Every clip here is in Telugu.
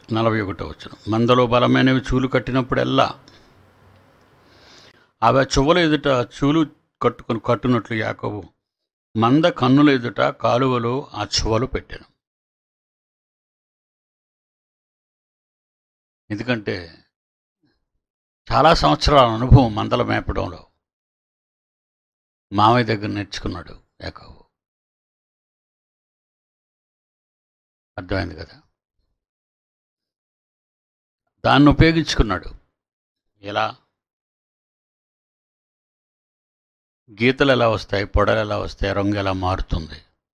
నలభై ఒకటో వచ్చిన మందలో బలమైనవి చూలు కట్టినప్పుడెల్లా అవి ఆ చువ్వల ఎదుట చూలు కట్టుకుని కట్టునట్లు యాకోబు మంద కన్నుల ఎదుట కాలువలో ఆ చువ్వలు పెట్టాను ఎందుకంటే చాలా సంవత్సరాల అనుభవం మందల మేపడంలో మామయ్య దగ్గర నేర్చుకున్నాడు యాకోబు అర్థమైంది కదా దాన్ని ఉపయోగించుకున్నాడు ఎలా గీతలు ఎలా వస్తాయి పొడలు ఎలా వస్తాయి రంగు ఎలా మారుతుంది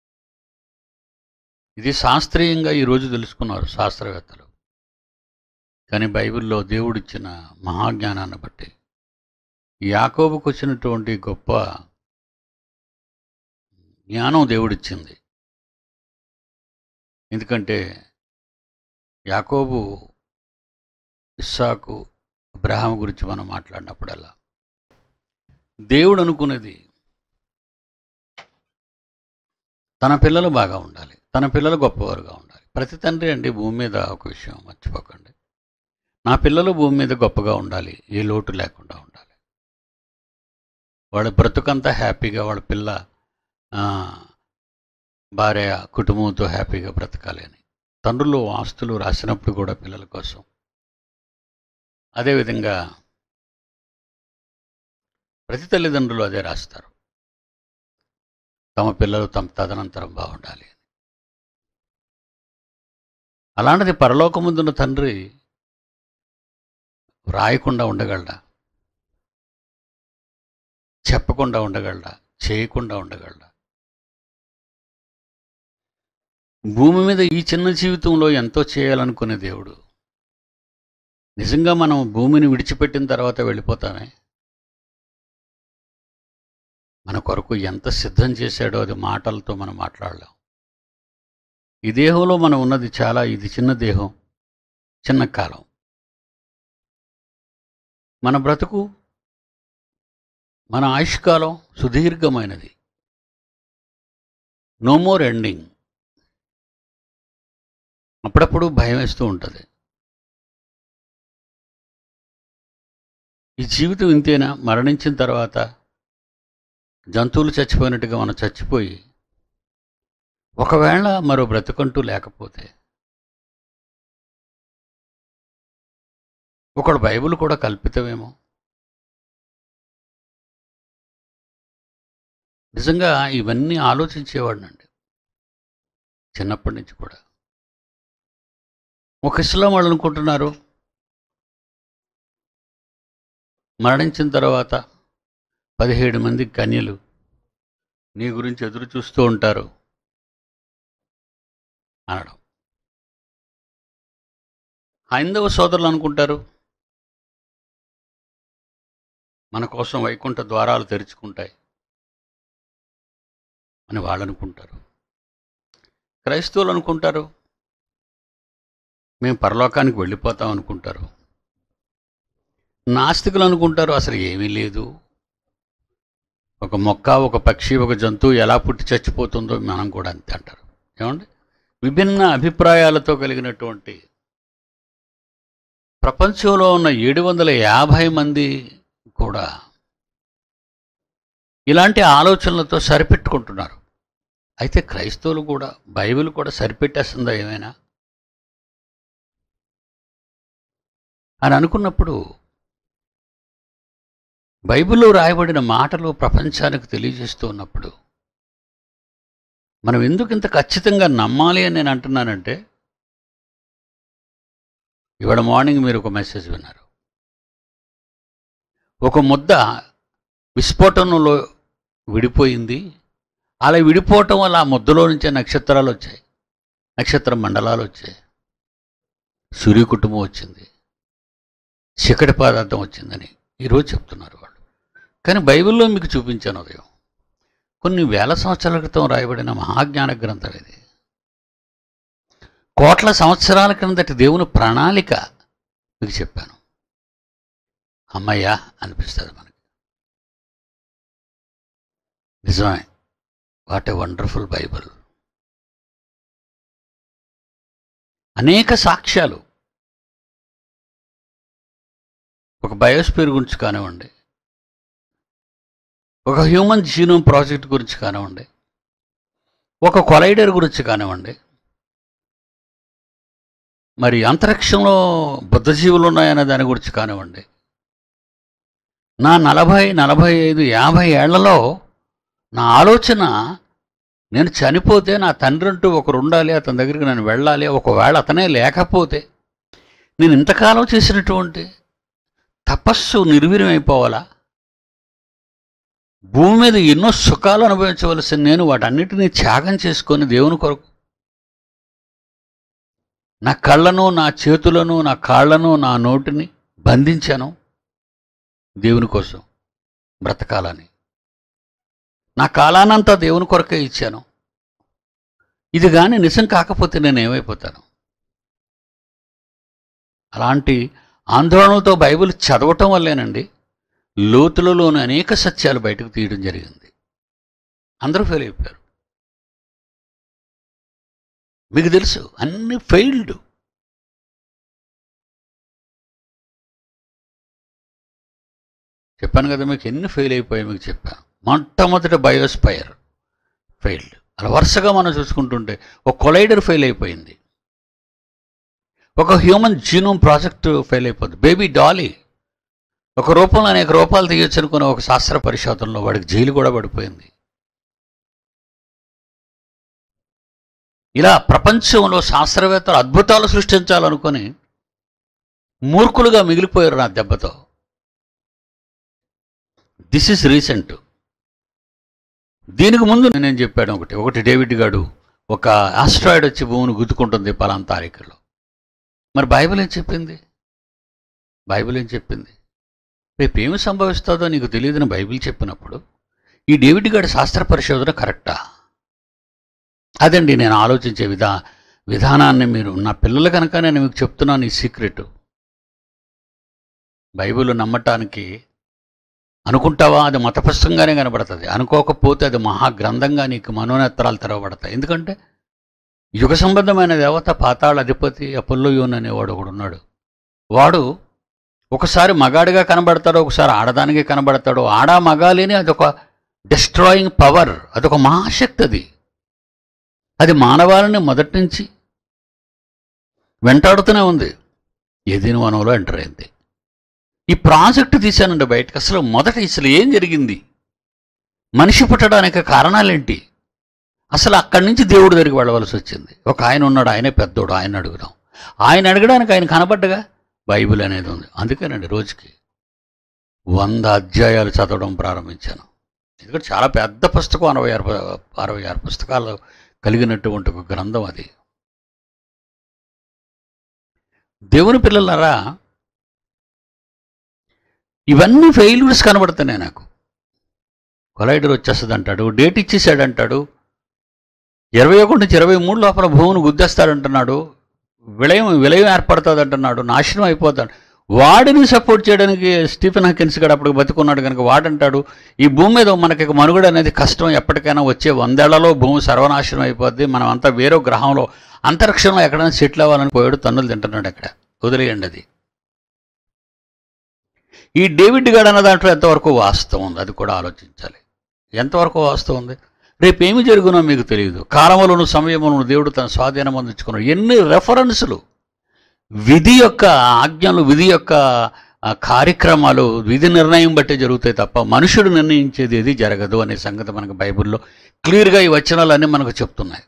ఇది శాస్త్రీయంగా ఈరోజు తెలుసుకున్నారు శాస్త్రవేత్తలు కానీ బైబిల్లో దేవుడిచ్చిన మహాజ్ఞానాన్ని బట్టి యాకోబుకు వచ్చినటువంటి గొప్ప జ్ఞానం దేవుడిచ్చింది ఎందుకంటే యాకోబు ఇస్సాకు అబ్రహాం గురించి మనం మాట్లాడినప్పుడల్లా దేవుడు అనుకునేది తన పిల్లలు బాగా ఉండాలి తన పిల్లలు గొప్పవారుగా ఉండాలి ప్రతి తండ్రి అండి భూమి మీద ఒక విషయం మర్చిపోకండి నా పిల్లలు భూమి మీద గొప్పగా ఉండాలి ఏ లోటు లేకుండా ఉండాలి వాళ్ళ బ్రతుకంతా హ్యాపీగా వాళ్ళ పిల్ల ఆ, భార్య కుటుంబంతో హ్యాపీగా బ్రతకాలి అని తండ్రులు ఆస్తులు రాసినప్పుడు కూడా పిల్లల కోసం అదేవిధంగా ప్రతి తల్లిదండ్రులు అదే రాస్తారు తమ పిల్లలు తమ తదనంతరం బాగుండాలి అని అలాంటిది పరలోకముందున్న తండ్రి రాయకుండా ఉండగలడా చెప్పకుండా ఉండగలడా చేయకుండా ఉండగలడా భూమి మీద ఈ చిన్న జీవితంలో ఎంతో చేయాలనుకునే దేవుడు నిజంగా మనం భూమిని విడిచిపెట్టిన తర్వాత వెళ్ళిపోతామే మన కొరకు ఎంత సిద్ధం చేశాడో అది మాటలతో మనం మాట్లాడలేం ఈ దేహంలో మనం ఉన్నది చాలా ఇది చిన్న దేహం చిన్న కాలం మన బ్రతుకు మన ఆయుష్కాలం సుదీర్ఘమైనది నో మోర్ ఎండింగ్ అప్పుడప్పుడు భయం వేస్తూ ఉంటుంది ఈ జీవితం ఇంతేనా మరణించిన తర్వాత జంతువులు చచ్చిపోయినట్టుగా మనం చచ్చిపోయి ఒకవేళ మరో బ్రతుకంటూ లేకపోతే ఒకడు బైబిల్ కూడా కల్పితమేమో నిజంగా ఇవన్నీ ఆలోచించేవాడినండి చిన్నప్పటి నుంచి కూడా ఒక ఇస్లాం వాళ్ళు అనుకుంటున్నారు మరణించిన తర్వాత పదిహేడు మంది కన్యలు నీ గురించి ఎదురు చూస్తూ ఉంటారు అనడం హైందవ సోదరులు అనుకుంటారు మన కోసం వైకుంఠ ద్వారాలు తెరుచుకుంటాయి అని వాళ్ళు అనుకుంటారు క్రైస్తవులు అనుకుంటారు మేము పరలోకానికి వెళ్ళిపోతాం అనుకుంటారు నాస్తికులు అనుకుంటారు అసలు ఏమీ లేదు ఒక మొక్క ఒక పక్షి ఒక జంతువు ఎలా పుట్టి చచ్చిపోతుందో మనం కూడా అంతే అంటారు ఏమండి విభిన్న అభిప్రాయాలతో కలిగినటువంటి ప్రపంచంలో ఉన్న ఏడు వందల యాభై మంది కూడా ఇలాంటి ఆలోచనలతో సరిపెట్టుకుంటున్నారు అయితే క్రైస్తవులు కూడా బైబిల్ కూడా సరిపెట్టేస్తుందా ఏమైనా అని అనుకున్నప్పుడు బైబిల్లో రాయబడిన మాటలు ప్రపంచానికి తెలియజేస్తూ ఉన్నప్పుడు మనం ఎందుకు ఇంత ఖచ్చితంగా నమ్మాలి అని నేను అంటున్నానంటే ఇవాళ మార్నింగ్ మీరు ఒక మెసేజ్ విన్నారు ఒక ముద్ద విస్ఫోటనంలో విడిపోయింది అలా విడిపోవటం వల్ల ఆ ముద్దలో నుంచే నక్షత్రాలు వచ్చాయి నక్షత్ర మండలాలు వచ్చాయి సూర్య కుటుంబం వచ్చింది చీకటి పదార్థం వచ్చిందని ఈరోజు చెప్తున్నారు వాళ్ళు కానీ బైబిల్లో మీకు చూపించాను ఉదయం కొన్ని వేల సంవత్సరాల క్రితం రాయబడిన మహాజ్ఞాన గ్రంథం ఇది కోట్ల సంవత్సరాల క్రిందటి దేవుని ప్రణాళిక మీకు చెప్పాను అమ్మయ్యా అనిపిస్తుంది మనకి నిజమే వాట్ ఏ వండర్ఫుల్ బైబిల్ అనేక సాక్ష్యాలు ఒక బయోస్పియర్ గురించి కానివ్వండి ఒక హ్యూమన్ జీనోమ్ ప్రాజెక్ట్ గురించి కానివ్వండి ఒక కొలైడర్ గురించి కానివ్వండి మరి అంతరిక్షంలో బుద్ధజీవులు ఉన్నాయనే దాని గురించి కానివ్వండి నా నలభై నలభై ఐదు యాభై ఏళ్లలో నా ఆలోచన నేను చనిపోతే నా తండ్రి అంటూ ఒకరు ఉండాలి అతని దగ్గరికి నేను వెళ్ళాలి ఒకవేళ అతనే లేకపోతే నేను ఇంతకాలం చేసినటువంటి తపస్సు నిర్వీర్యం అయిపోవాలా భూమి మీద ఎన్నో సుఖాలు అనుభవించవలసిన నేను వాటన్నిటినీ త్యాగం చేసుకొని దేవుని కొరకు నా కళ్ళను నా చేతులను నా కాళ్ళను నా నోటిని బంధించాను దేవుని కోసం బ్రతకాలని నా కాలానంతా దేవుని కొరకే ఇచ్చాను ఇది కానీ నిజం కాకపోతే నేను ఏమైపోతాను అలాంటి ఆందోళనలతో బైబిల్ చదవటం వల్లేనండి లోతులలోని అనేక సత్యాలు బయటకు తీయడం జరిగింది అందరూ ఫెయిల్ అయిపోయారు మీకు తెలుసు అన్ని ఫెయిల్డ్ చెప్పాను కదా మీకు ఎన్ని ఫెయిల్ అయిపోయాయి మీకు చెప్పాను మొట్టమొదటి బయోస్పైర్ ఫెయిల్డ్ అలా వరుసగా మనం చూసుకుంటుంటే ఒక కొలైడర్ ఫెయిల్ అయిపోయింది ఒక హ్యూమన్ జీనోమ్ ప్రాజెక్టు ఫెయిల్ అయిపోతుంది బేబీ డాలీ ఒక రూపంలో అనేక రూపాలు తీయొచ్చు అనుకున్న ఒక శాస్త్ర పరిశోధనలో వాడికి జైలు కూడా పడిపోయింది ఇలా ప్రపంచంలో శాస్త్రవేత్తలు అద్భుతాలు సృష్టించాలనుకొని మూర్ఖులుగా మిగిలిపోయారు నా దెబ్బతో దిస్ ఇస్ రీసెంట్ దీనికి ముందు నేను చెప్పాను ఒకటి ఒకటి డేవిడ్ గాడు ఒక ఆస్ట్రాయిడ్ వచ్చి భూమిని గుద్దుకుంటుంది పలానా తారీఖులో మరి బైబిల్ ఏం చెప్పింది బైబిల్ ఏం చెప్పింది రేపు ఏమి సంభవిస్తుందో నీకు తెలియదని బైబిల్ చెప్పినప్పుడు ఈ డేవిడ్ గారి శాస్త్ర పరిశోధన కరెక్టా అదండి నేను ఆలోచించే విధా విధానాన్ని మీరు నా పిల్లలు కనుక నేను మీకు చెప్తున్నాను ఈ సీక్రెట్ బైబిల్ నమ్మటానికి అనుకుంటావా అది మత పుస్తకంగానే కనబడుతుంది అనుకోకపోతే అది మహాగ్రంథంగా నీకు మనోనేత్రాలు తెరవబడతాయి ఎందుకంటే యుగ సంబంధమైన దేవత పాతాళ అధిపతి అపుల్లోయోన్ అనేవాడు ఒకడు ఉన్నాడు వాడు ఒకసారి మగాడిగా కనబడతాడు ఒకసారి ఆడదానికి కనబడతాడు ఆడ మగాలేని అదొక డిస్ట్రాయింగ్ పవర్ అదొక మహాశక్తి అది అది మానవాళిని మొదటి నుంచి వెంటాడుతూనే ఉంది ఏదైనా వనంలో ఎంటర్ అయింది ఈ ప్రాజెక్టు తీశానండి బయటకు అసలు మొదట అసలు ఏం జరిగింది మనిషి పుట్టడానికి కారణాలేంటి అసలు అక్కడి నుంచి దేవుడి దగ్గరికి వెళ్ళవలసి వచ్చింది ఒక ఆయన ఉన్నాడు ఆయనే పెద్దోడు ఆయన అడుగుదాం ఆయన అడగడానికి ఆయన కనబడ్డగా బైబిల్ అనేది ఉంది అందుకేనండి రోజుకి వంద అధ్యాయాలు చదవడం ప్రారంభించాను ఎందుకంటే చాలా పెద్ద పుస్తకం అరవై ఆరు అరవై ఆరు పుస్తకాలు కలిగినటువంటి ఒక గ్రంథం అది దేవుని పిల్లలారా ఇవన్నీ ఫెయిల్యూర్స్ కనబడుతున్నాయి నాకు కొలైడర్ వచ్చేస్తుంది అంటాడు డేట్ ఇచ్చేసాడు అంటాడు ఇరవై ఒకటి నుంచి ఇరవై మూడు లోపల భూమిని గుద్దేస్తాడంటున్నాడు విలయం విలయం ఏర్పడుతుంది అంటున్నాడు నాశనం అయిపోతాడు వాడిని సపోర్ట్ చేయడానికి స్టీఫెన్ హకిన్స్ గడు అప్పుడు బతుకున్నాడు కనుక వాడంటాడు ఈ భూమి మీద మనకి మనుగడ అనేది కష్టం ఎప్పటికైనా వచ్చే వందేళ్లలో భూమి సర్వనాశనం అయిపోద్ది మనం అంతా వేరే గ్రహంలో అంతరిక్షంలో ఎక్కడైనా సెటిల్ అవ్వాలని పోయాడు తన్నులు తింటున్నాడు అక్కడ వదిలేయండి అది ఈ డేవిడ్ గడ్ అన్న దాంట్లో ఎంతవరకు వాస్తవం ఉంది అది కూడా ఆలోచించాలి ఎంతవరకు వాస్తవం ఉంది రేపు ఏమి జరుగునో మీకు తెలియదు కాలములను సమయములను దేవుడు తన స్వాధీనం అందించుకున్నాడు ఎన్ని రెఫరెన్సులు విధి యొక్క ఆజ్ఞలు విధి యొక్క ఆ, కార్యక్రమాలు విధి నిర్ణయం బట్టే జరుగుతాయి తప్ప మనుషుడు నిర్ణయించేది ఏది జరగదు అనే సంగతి మనకు బైబిల్లో క్లియర్గా ఈ వచనాలన్నీ మనకు చెప్తున్నాయి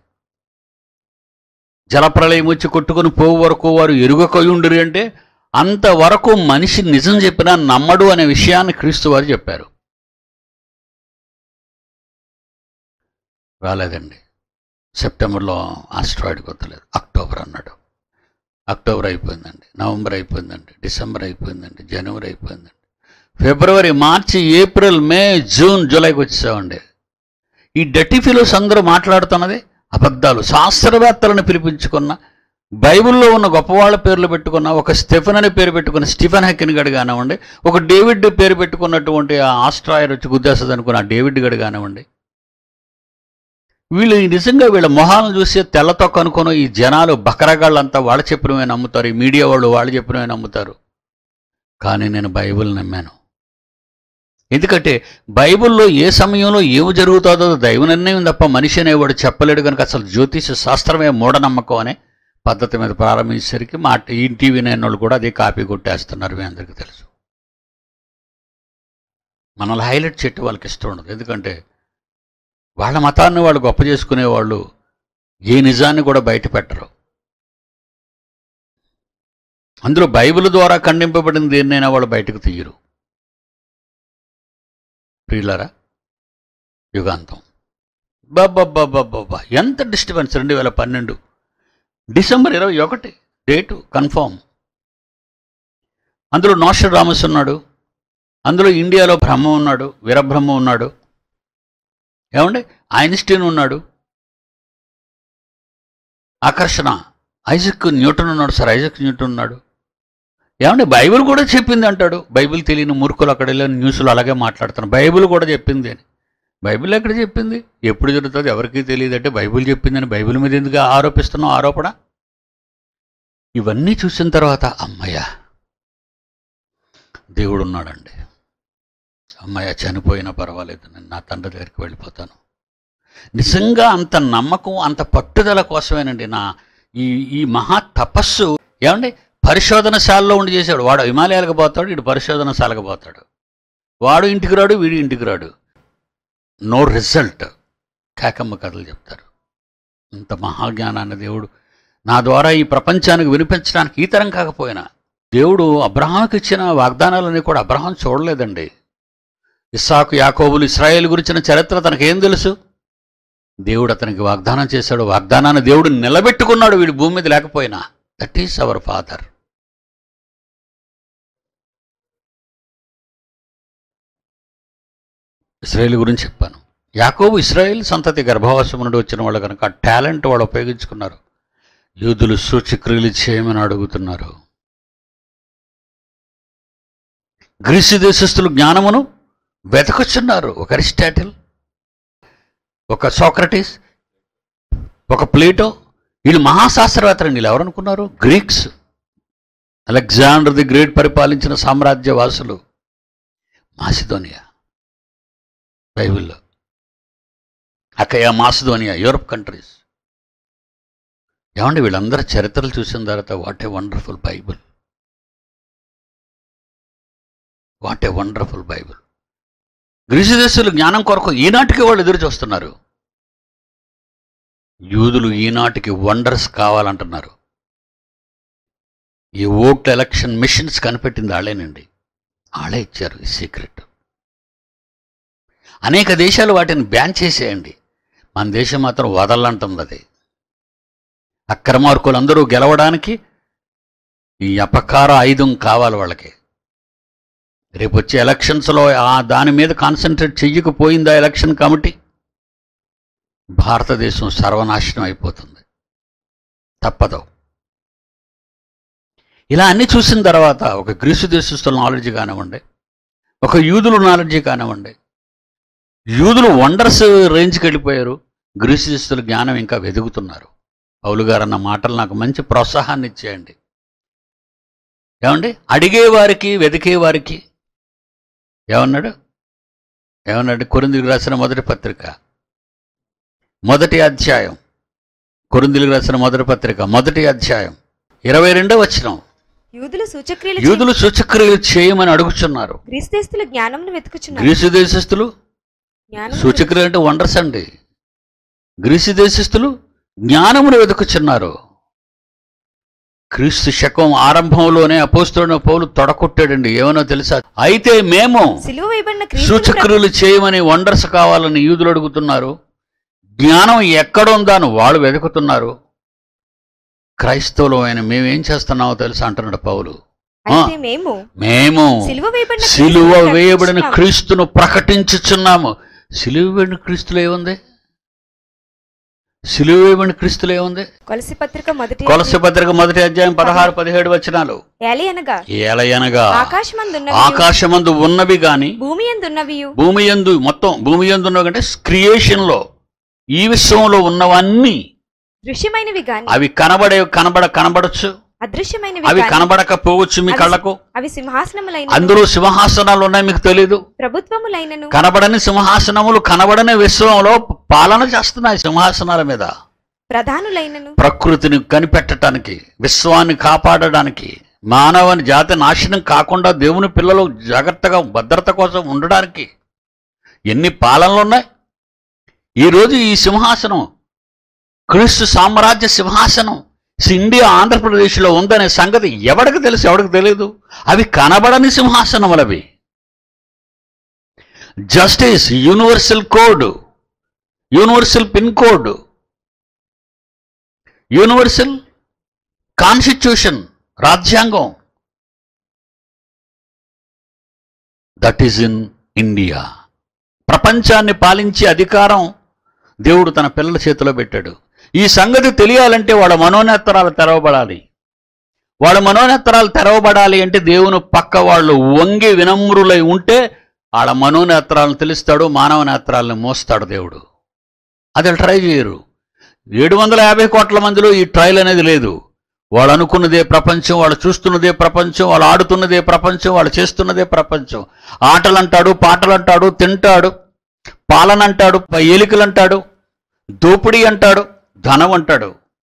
జలప్రలయం వచ్చి కొట్టుకొని పోవు వరకు వారు ఎరుగకొయుండిరి అంటే అంతవరకు మనిషి నిజం చెప్పినా నమ్మడు అనే విషయాన్ని క్రీస్తు వారు చెప్పారు రాలేదండి సెప్టెంబర్లో ఆస్ట్రాయిడ్ కొత్తలేదు అక్టోబర్ అన్నాడు అక్టోబర్ అయిపోయిందండి నవంబర్ అయిపోయిందండి డిసెంబర్ అయిపోయిందండి జనవరి అయిపోయిందండి ఫిబ్రవరి మార్చి ఏప్రిల్ మే జూన్ జూలైకి వచ్చేసామండి ఈ డట్టి ఫిలోస్ అందరూ మాట్లాడుతున్నది అబద్ధాలు శాస్త్రవేత్తలను పిలిపించుకున్న బైబిల్లో ఉన్న గొప్పవాళ్ళ పేర్లు పెట్టుకున్న ఒక స్టెఫెన్ అని పేరు పెట్టుకున్న స్టీఫెన్ హెకిన్ గడు కానివ్వండి ఒక డేవిడ్ పేరు పెట్టుకున్నటువంటి ఆ ఆస్ట్రాయర్ వచ్చి గుద్దేస్తుంది అనుకున్న ఆ డేవిడ్ గడు కానివ్వండి వీళ్ళు నిజంగా వీళ్ళ మొహాలను చూసి తెల్లతో కనుక్కొని ఈ జనాలు బకరగాళ్ళంతా వాళ్ళు చెప్పినవే నమ్ముతారు ఈ మీడియా వాళ్ళు వాళ్ళు చెప్పినవే నమ్ముతారు కానీ నేను బైబిల్ నమ్మాను ఎందుకంటే బైబిల్లో ఏ సమయంలో ఏమి జరుగుతుందో దైవ నిర్ణయం తప్ప మనిషి అనేవాడు చెప్పలేడు కనుక అసలు జ్యోతిష శాస్త్రమే మూఢనమ్మకం అనే పద్ధతి మీద ప్రారంభించేసరికి మా ఇంటి వినే వాళ్ళు కూడా అదే కాపీ కొట్టేస్తున్నారు మీ అందరికీ తెలుసు మనల్ని హైలైట్ చేయటం వాళ్ళకి ఇష్టం ఉండదు ఎందుకంటే వాళ్ళ మతాన్ని వాళ్ళు గొప్ప చేసుకునే వాళ్ళు ఏ నిజాన్ని కూడా బయట పెట్టరు అందులో బైబిల్ ద్వారా ఖండింపబడిన దేన్నైనా వాళ్ళు బయటకు తీయరు ప్రియులారా యుగాంతం బాబా ఎంత డిస్టర్బెన్స్ రెండు వేల పన్నెండు డిసెంబర్ ఇరవై ఒకటి డేటు కన్ఫామ్ అందులో నోషర్ రామస్ ఉన్నాడు అందులో ఇండియాలో బ్రహ్మ ఉన్నాడు వీరబ్రహ్మ ఉన్నాడు ఏమండి ఐన్స్టీన్ ఉన్నాడు ఆకర్షణ ఐజక్ న్యూటన్ ఉన్నాడు సార్ ఐజక్ న్యూటన్ ఉన్నాడు ఏమండి బైబిల్ కూడా చెప్పింది అంటాడు బైబిల్ తెలియని మూర్ఖులు అక్కడ వెళ్ళిన న్యూస్లో అలాగే మాట్లాడుతున్నారు బైబిల్ కూడా చెప్పింది అని బైబిల్ ఎక్కడ చెప్పింది ఎప్పుడు జరుగుతుంది ఎవరికీ తెలియదు అంటే బైబిల్ చెప్పిందని బైబిల్ మీద ఎందుకు ఆరోపిస్తున్నాం ఆరోపణ ఇవన్నీ చూసిన తర్వాత అమ్మయ్య దేవుడు ఉన్నాడండి అమ్మయ్య చనిపోయినా పర్వాలేదు నేను నా తండ్రి దగ్గరికి వెళ్ళిపోతాను నిజంగా అంత నమ్మకం అంత పట్టుదల కోసమేనండి నా ఈ ఈ మహా తపస్సు ఏమండి పరిశోధనశాలలో ఉండి చేశాడు వాడు హిమాలయాలకు పోతాడు వీడు పరిశోధనశాలకు పోతాడు వాడు ఇంటికి రాడు వీడు ఇంటికి రాడు నో రిజల్ట్ కాకమ్మ కథలు చెప్తారు ఇంత మహాజ్ఞానాన్ని దేవుడు నా ద్వారా ఈ ప్రపంచానికి వినిపించడానికి ఈ తరం కాకపోయినా దేవుడు అబ్రహాంకి ఇచ్చిన వాగ్దానాలన్నీ కూడా అబ్రహాం చూడలేదండి ఇస్సాకు యాకోబులు ఇస్రాయేల్ గురించిన చరిత్ర తనకేం తెలుసు దేవుడు అతనికి వాగ్దానం చేశాడు వాగ్దానాన్ని దేవుడు నిలబెట్టుకున్నాడు వీడు భూమి మీద లేకపోయినా that is our father Israel గురించి చెప్పాను యాకోబు ఇస్రాయేల్ సంతతి గర్భవాసం నుండి వచ్చిన వాళ్ళు కనుక ఆ టాలెంట్ వాళ్ళు ఉపయోగించుకున్నారు యూదులు సూచక్రియలు చేయమని అడుగుతున్నారు గ్రీసు దేశస్థులు జ్ఞానమును వెతకొచ్చున్నారు ఒక అరిస్టాటిల్ ఒక సోక్రటీస్ ఒక ప్లేటో వీళ్ళు మహాశాస్త్రవేత్తలు వీళ్ళు ఎవరనుకున్నారు గ్రీక్స్ అలెగ్జాండర్ ది గ్రేట్ పరిపాలించిన సామ్రాజ్యవాసులు మాసిదోనియా బైబిల్లో అక్కయ మాసిదోనియా యూరప్ కంట్రీస్ ఏమండి వీళ్ళందరూ చరిత్రలు చూసిన తర్వాత what a wonderful Bible what a wonderful Bible Greece దేశాలు జ్ఞానం కొరకు ఈనాటికి వాళ్ళు ఎదురు చూస్తున్నారు యూదులు ఈనాటికి వండర్స్ కావాలంటున్నారు ఈ ఓట్ ఎలక్షన్ మిషన్స్ కనిపెట్టింది వాళ్ళేనండి వాళ్ళే ఇచ్చారు ఈ సీక్రెట్ అనేక దేశాలు వాటిని బ్యాన్ చేసేయండి మన దేశం మాత్రం వదలంటుంది అది అక్రమార్కులందరూ గెలవడానికి ఈ అపకార ఆయుధం కావాలి వాళ్ళకి రేపు వచ్చే ఎలక్షన్స్లో ఆ దాని మీద కాన్సన్ట్రేట్ చెయ్యకపోయిందా ఎలక్షన్ కమిటీ భారతదేశం సర్వనాశనం అయిపోతుంది తప్పదు ఇలా అన్ని చూసిన తర్వాత ఒక గ్రీసు దేశస్తుల నాలెడ్జ్ కానివ్వండి ఒక యూదుల నాలెడ్జ్ కానివ్వండి యూదులు వండర్స్ రేంజ్కి వెళ్ళిపోయారు గ్రీసు దేశస్తుల జ్ఞానం ఇంకా వెతుకుతున్నారు పౌలు గారు అన్న మాటలు నాకు మంచి ప్రోత్సాహాన్ని ఇచ్చేయండి ఏమండి అడిగేవారికి వెతికేవారికి ఏమన్నాడు ఏమన్నాడు కొరిందులకు రాసిన మొదటి పత్రిక మొదటి అధ్యాయం కొరిందులకు రాసిన మొదటి పత్రిక మొదటి అధ్యాయం ఇరవై రెండో వచ్చిన యూదులు సూచక్రియలు యూదులు సూచక్రియలు చేయమని అడుగుచున్నారు గ్రీస్తేస్తులు జ్ఞానంను వెతుకుచున్నారు గ్రీసు దేశస్థులు జ్ఞానం సూచక్రియలు అంటే వండర్స్ అండి గ్రీసు దేశస్థులు జ్ఞానమును వెతుకుచున్నారు క్రీస్తు శకం ఆరంభంలోనే అపోస్తున్న పౌలు తొడకొట్టాడండి ఏమనో తెలుసా అయితే మేము సిలువ వేయబడిన క్రీస్తును సూచక్రియలు చేయమని వండర్స్ కావాలని యూదులు అడుగుతున్నారు జ్ఞానం ఎక్కడుందా అని వాళ్ళు వెతుకుతున్నారు క్రైస్తవులు ఆయన మేమేం చేస్తున్నామో తెలుసా అంటున్నాడు పౌలు అయితే మేము మేము సిలువ వేయబడిన సిలువ క్రీస్తును వేయబడిన ప్రకటించుచున్నాము. క్రీస్తును ప్రకటించుచున్నాము సిలువ వేయబడిన క్రీస్తులు ఏముంది సిలువ వేయబడిన క్రీస్తులు ఏముంది కొలసి పత్రిక మొదటి కొలస పత్రిక మొదటి అధ్యాయం పదహారు పదిహేడు వచనాలు ఏలి అనగా ఏలయనగా ఆకాశమందున్నవి ఆకాశమందు ఉన్నవి గాని భూమి ఎందున్నవియు భూమి యందు మొత్తం భూమి యందు ఉన్నవి అంటే క్రియేషన్లో ఈ విశ్వంలో ఉన్నవన్నీ దృశ్యమైనవి గాని అవి కనబడే కనబడ కనబడచ్చు అదృశ్యమైనవి అవి గాని కనబడకపోవచ్చు మీ అవి- కళ్ళకు అవి సింహాసనములైన అందులో సింహాసనాలు ఉన్నాయి మీకు తెలియదు ప్రభుత్వములైనను కనబడని సింహాసనములు కనబడని విశ్వంలో పాలన చేస్తున్నాయి సింహాసనాల మీద ప్రధానులైనను ప్రకృతిని కనిపెట్టడానికి విశ్వాన్ని కాపాడడానికి మానవుని జాతి నాశనం కాకుండా దేవుని పిల్లలు జాగ్రత్తగా భద్రత కోసం ఉండడానికి ఎన్ని పాలనలు ఉన్నాయి ఈరోజు ఈ సింహాసనం క్రీస్తు సామ్రాజ్య సింహాసనం ఇండియా ఆంధ్రప్రదేశ్లో ఉందనే సంగతి ఎవడికి తెలుసు ఎవడికి తెలియదు అవి కనబడని సింహాసనములవి justice universal code universal pin code universal constitution రాజ్యాంగం దట్ ఈజ్ ఇన్ ఇండియా ప్రపంచాన్ని పాలించే అధికారం దేవుడు తన పిల్లల చేతిలో పెట్టాడు ఈ సంగతి తెలియాలంటే వాళ్ళ మనోనేత్తరాలు తెరవబడాలి వాళ్ళ మనోనేత్తరాలు తెరవబడాలి అంటే దేవుని పక్క వాళ్ళు వంగి వినమ్రులై ఉంటే వాళ్ళ మనోనేత్రాలను తెలుస్తాడు మానవ నేత్రాలను మోస్తాడు దేవుడు అది ట్రై చేయరు ఏడు వందల యాభై కోట్ల మందిలో ఈ ట్రయల్ అనేది లేదు వాళ్ళు అనుకున్నదే ప్రపంచం వాళ్ళు చూస్తున్నదే ప్రపంచం వాళ్ళు ఆడుతున్నదే ప్రపంచం వాళ్ళు చేస్తున్నదే ప్రపంచం ఆటలు అంటాడు పాటలు అంటాడు తింటాడు పాలన అంటాడు ఏలికలు అంటాడు దోపిడీ అంటాడు ధనం అంటాడు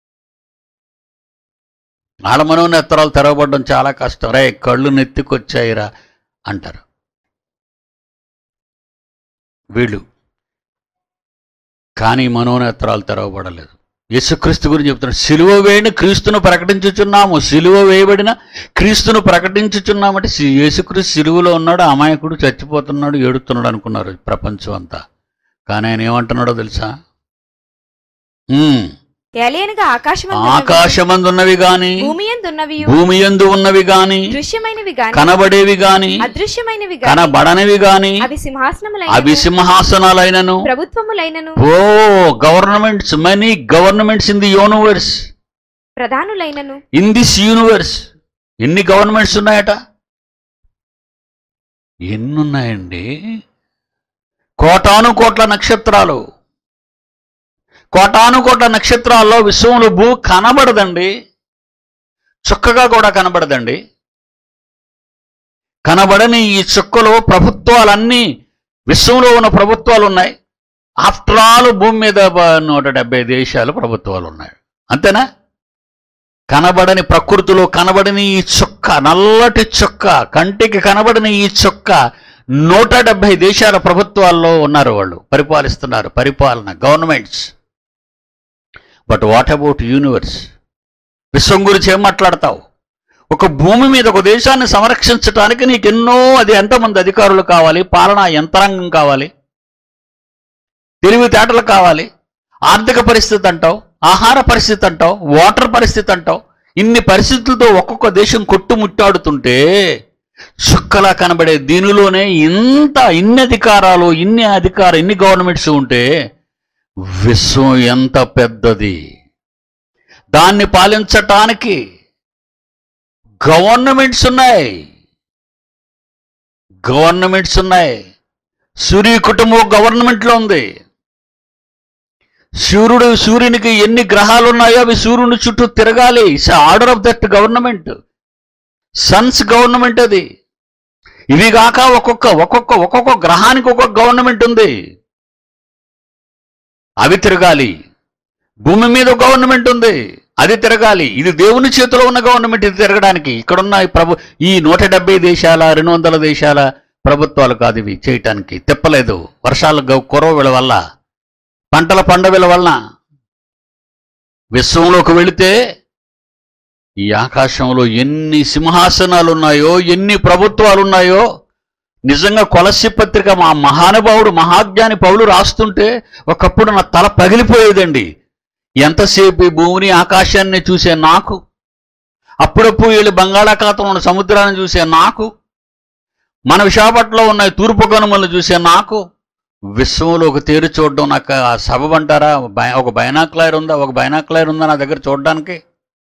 వాళ్ళ మనోనేత్తరాలు తెరవబడడం చాలా కష్టం రే కళ్ళు నెత్తికొచ్చాయిరా అంటారు వీళ్ళు కానీ మనోనేత్రాలు తెరవబడలేదు యేసుక్రీస్తు గురించి చెప్తున్నాడు సిలువ వేయని క్రీస్తును ప్రకటించుచున్నాము సిలువ వేయబడిన క్రీస్తును ప్రకటించుచున్నామంటే సి- యేసుక్రీస్తు సిలువలో ఉన్నాడు అమాయకుడు చచ్చిపోతున్నాడు ఏడుతున్నాడు అనుకున్నారు ప్రపంచం అంతా కానీ ఆయన ఏమంటున్నాడో తెలుసా ఉమ్, ఏలియనగా ఆకాశం ఆకాశమందున్నవి గాని భూమి ఎందున్నవి భూమి యందు ఉన్నవి గాని దృశ్యమైనవి గాని కనబడేవి గాని అదృశ్యమైనవి గాని కనబడనివి గాని అవి సింహాసనములైన అవి సింహాసనాలైనను ప్రభుత్వములైనను ఓ governments money governments in the universe ప్రధానులైనను ఇన్ దిస్ యూనివర్స్ ఎన్ని గవర్నమెంట్స్ ఉన్నాయట ఎన్ని ఉన్నాయండి కోటాను కోట్ల నక్షత్రాలు కోటాను కోట్ల నక్షత్రాల్లో విశ్వంలో భూ కనబడదండి చుక్కగా కూడా కనబడదండి కనబడని ఈ చుక్కలో ప్రభుత్వాలన్నీ విశ్వంలో ఉన్న ప్రభుత్వాలు ఉన్నాయి ఆఫ్టర్ ఆల్ భూమి మీద బ- నూట డెబ్బై దేశాలు ప్రభుత్వాలు ఉన్నాయి అంతేనా కనబడని ప్రకృతిలో కనబడని ఈ చుక్క నల్లటి చుక్క కంటికి కనబడని ఈ చుక్క నూట డెబ్బై దేశాల ప్రభుత్వాల్లో ఉన్నారు వాళ్ళు పరిపాలిస్తున్నారు పరిపాలన governments but what about universe విశ్వం గురించి ఏం మాట్లాడతావు ఒక భూమి మీద ఒక దేశాన్ని సంరక్షించడానికి నీకు ఎన్నో అది ఎంతమంది అధికారులు కావాలి పాలనా యంత్రాంగం కావాలి తెలివితేటలు కావాలి ఆర్థిక పరిస్థితి అంటావు ఆహార పరిస్థితి అంటావు వాటర్ పరిస్థితి అంటావు ఇన్ని పరిస్థితులతో ఒక్కొక్క దేశం కొట్టుముట్టాడుతుంటే చుక్కలా కనబడే దీనిలోనే ఇంత ఇన్ని అధికారాలు ఇన్ని అధికార ఇన్ని గవర్నమెంట్స్ ఉంటే విశ్వం ఎంత పెద్దది దాన్ని పాలించటానికి గవర్నమెంట్స్ ఉన్నాయి గవర్నమెంట్స్ ఉన్నాయి సూర్య కుటుంబం గవర్నమెంట్లో ఉంది సూర్యుడు సూర్యునికి ఎన్ని గ్రహాలు ఉన్నాయో అవి సూర్యుని చుట్టూ తిరగాలి it's order of that government sun's government అది ఇవి కాక ఒక్కొక్క ఒక్కొక్క ఒక్కొక్క గ్రహానికి ఒక్కొక్క గవర్నమెంట్ ఉంది అవి తిరగాలి భూమి మీద ఒక గవర్నమెంట్ ఉంది అది తిరగాలి ఇది దేవుని చేతిలో ఉన్న గవర్నమెంట్ ఇది తిరగడానికి ఇక్కడున్న ఈ ప్రభు ఈ నూట డెబ్బై దేశాల రెండు వందల దేశాల ప్రభుత్వాలు కాదు ఇవి చేయటానికి తిప్పలేదు వర్షాలు గ- కురవల వల్ల పంటల పండగల వలన విశ్వంలోకి వెళితే ఈ ఆకాశంలో ఎన్ని సింహాసనాలు ఉన్నాయో ఎన్ని ప్రభుత్వాలు ఉన్నాయో నిజంగా కొలసి పత్రిక మా మహానుభావుడు మహాజ్ఞాని పౌలు రాస్తుంటే ఒకప్పుడు నా తల పగిలిపోయేదండి ఎంతసేపు ఈ భూమిని ఆకాశాన్ని చూసే నాకు అప్పుడప్పుడు వీళ్ళు బంగాళాఖాతంలో ఉన్న సముద్రాన్ని చూసే నాకు మన విశాఖపట్నంలో ఉన్న తూర్పు కనుమలను చూసే నాకు విశ్వంలో ఒక తేరు చూడడం నాకు ఆ సబబ్ అంటారా బై- ఒక బైనాక్లైర్ ఉందా ఒక బైనాక్లైర్ ఉందా నా దగ్గర చూడడానికి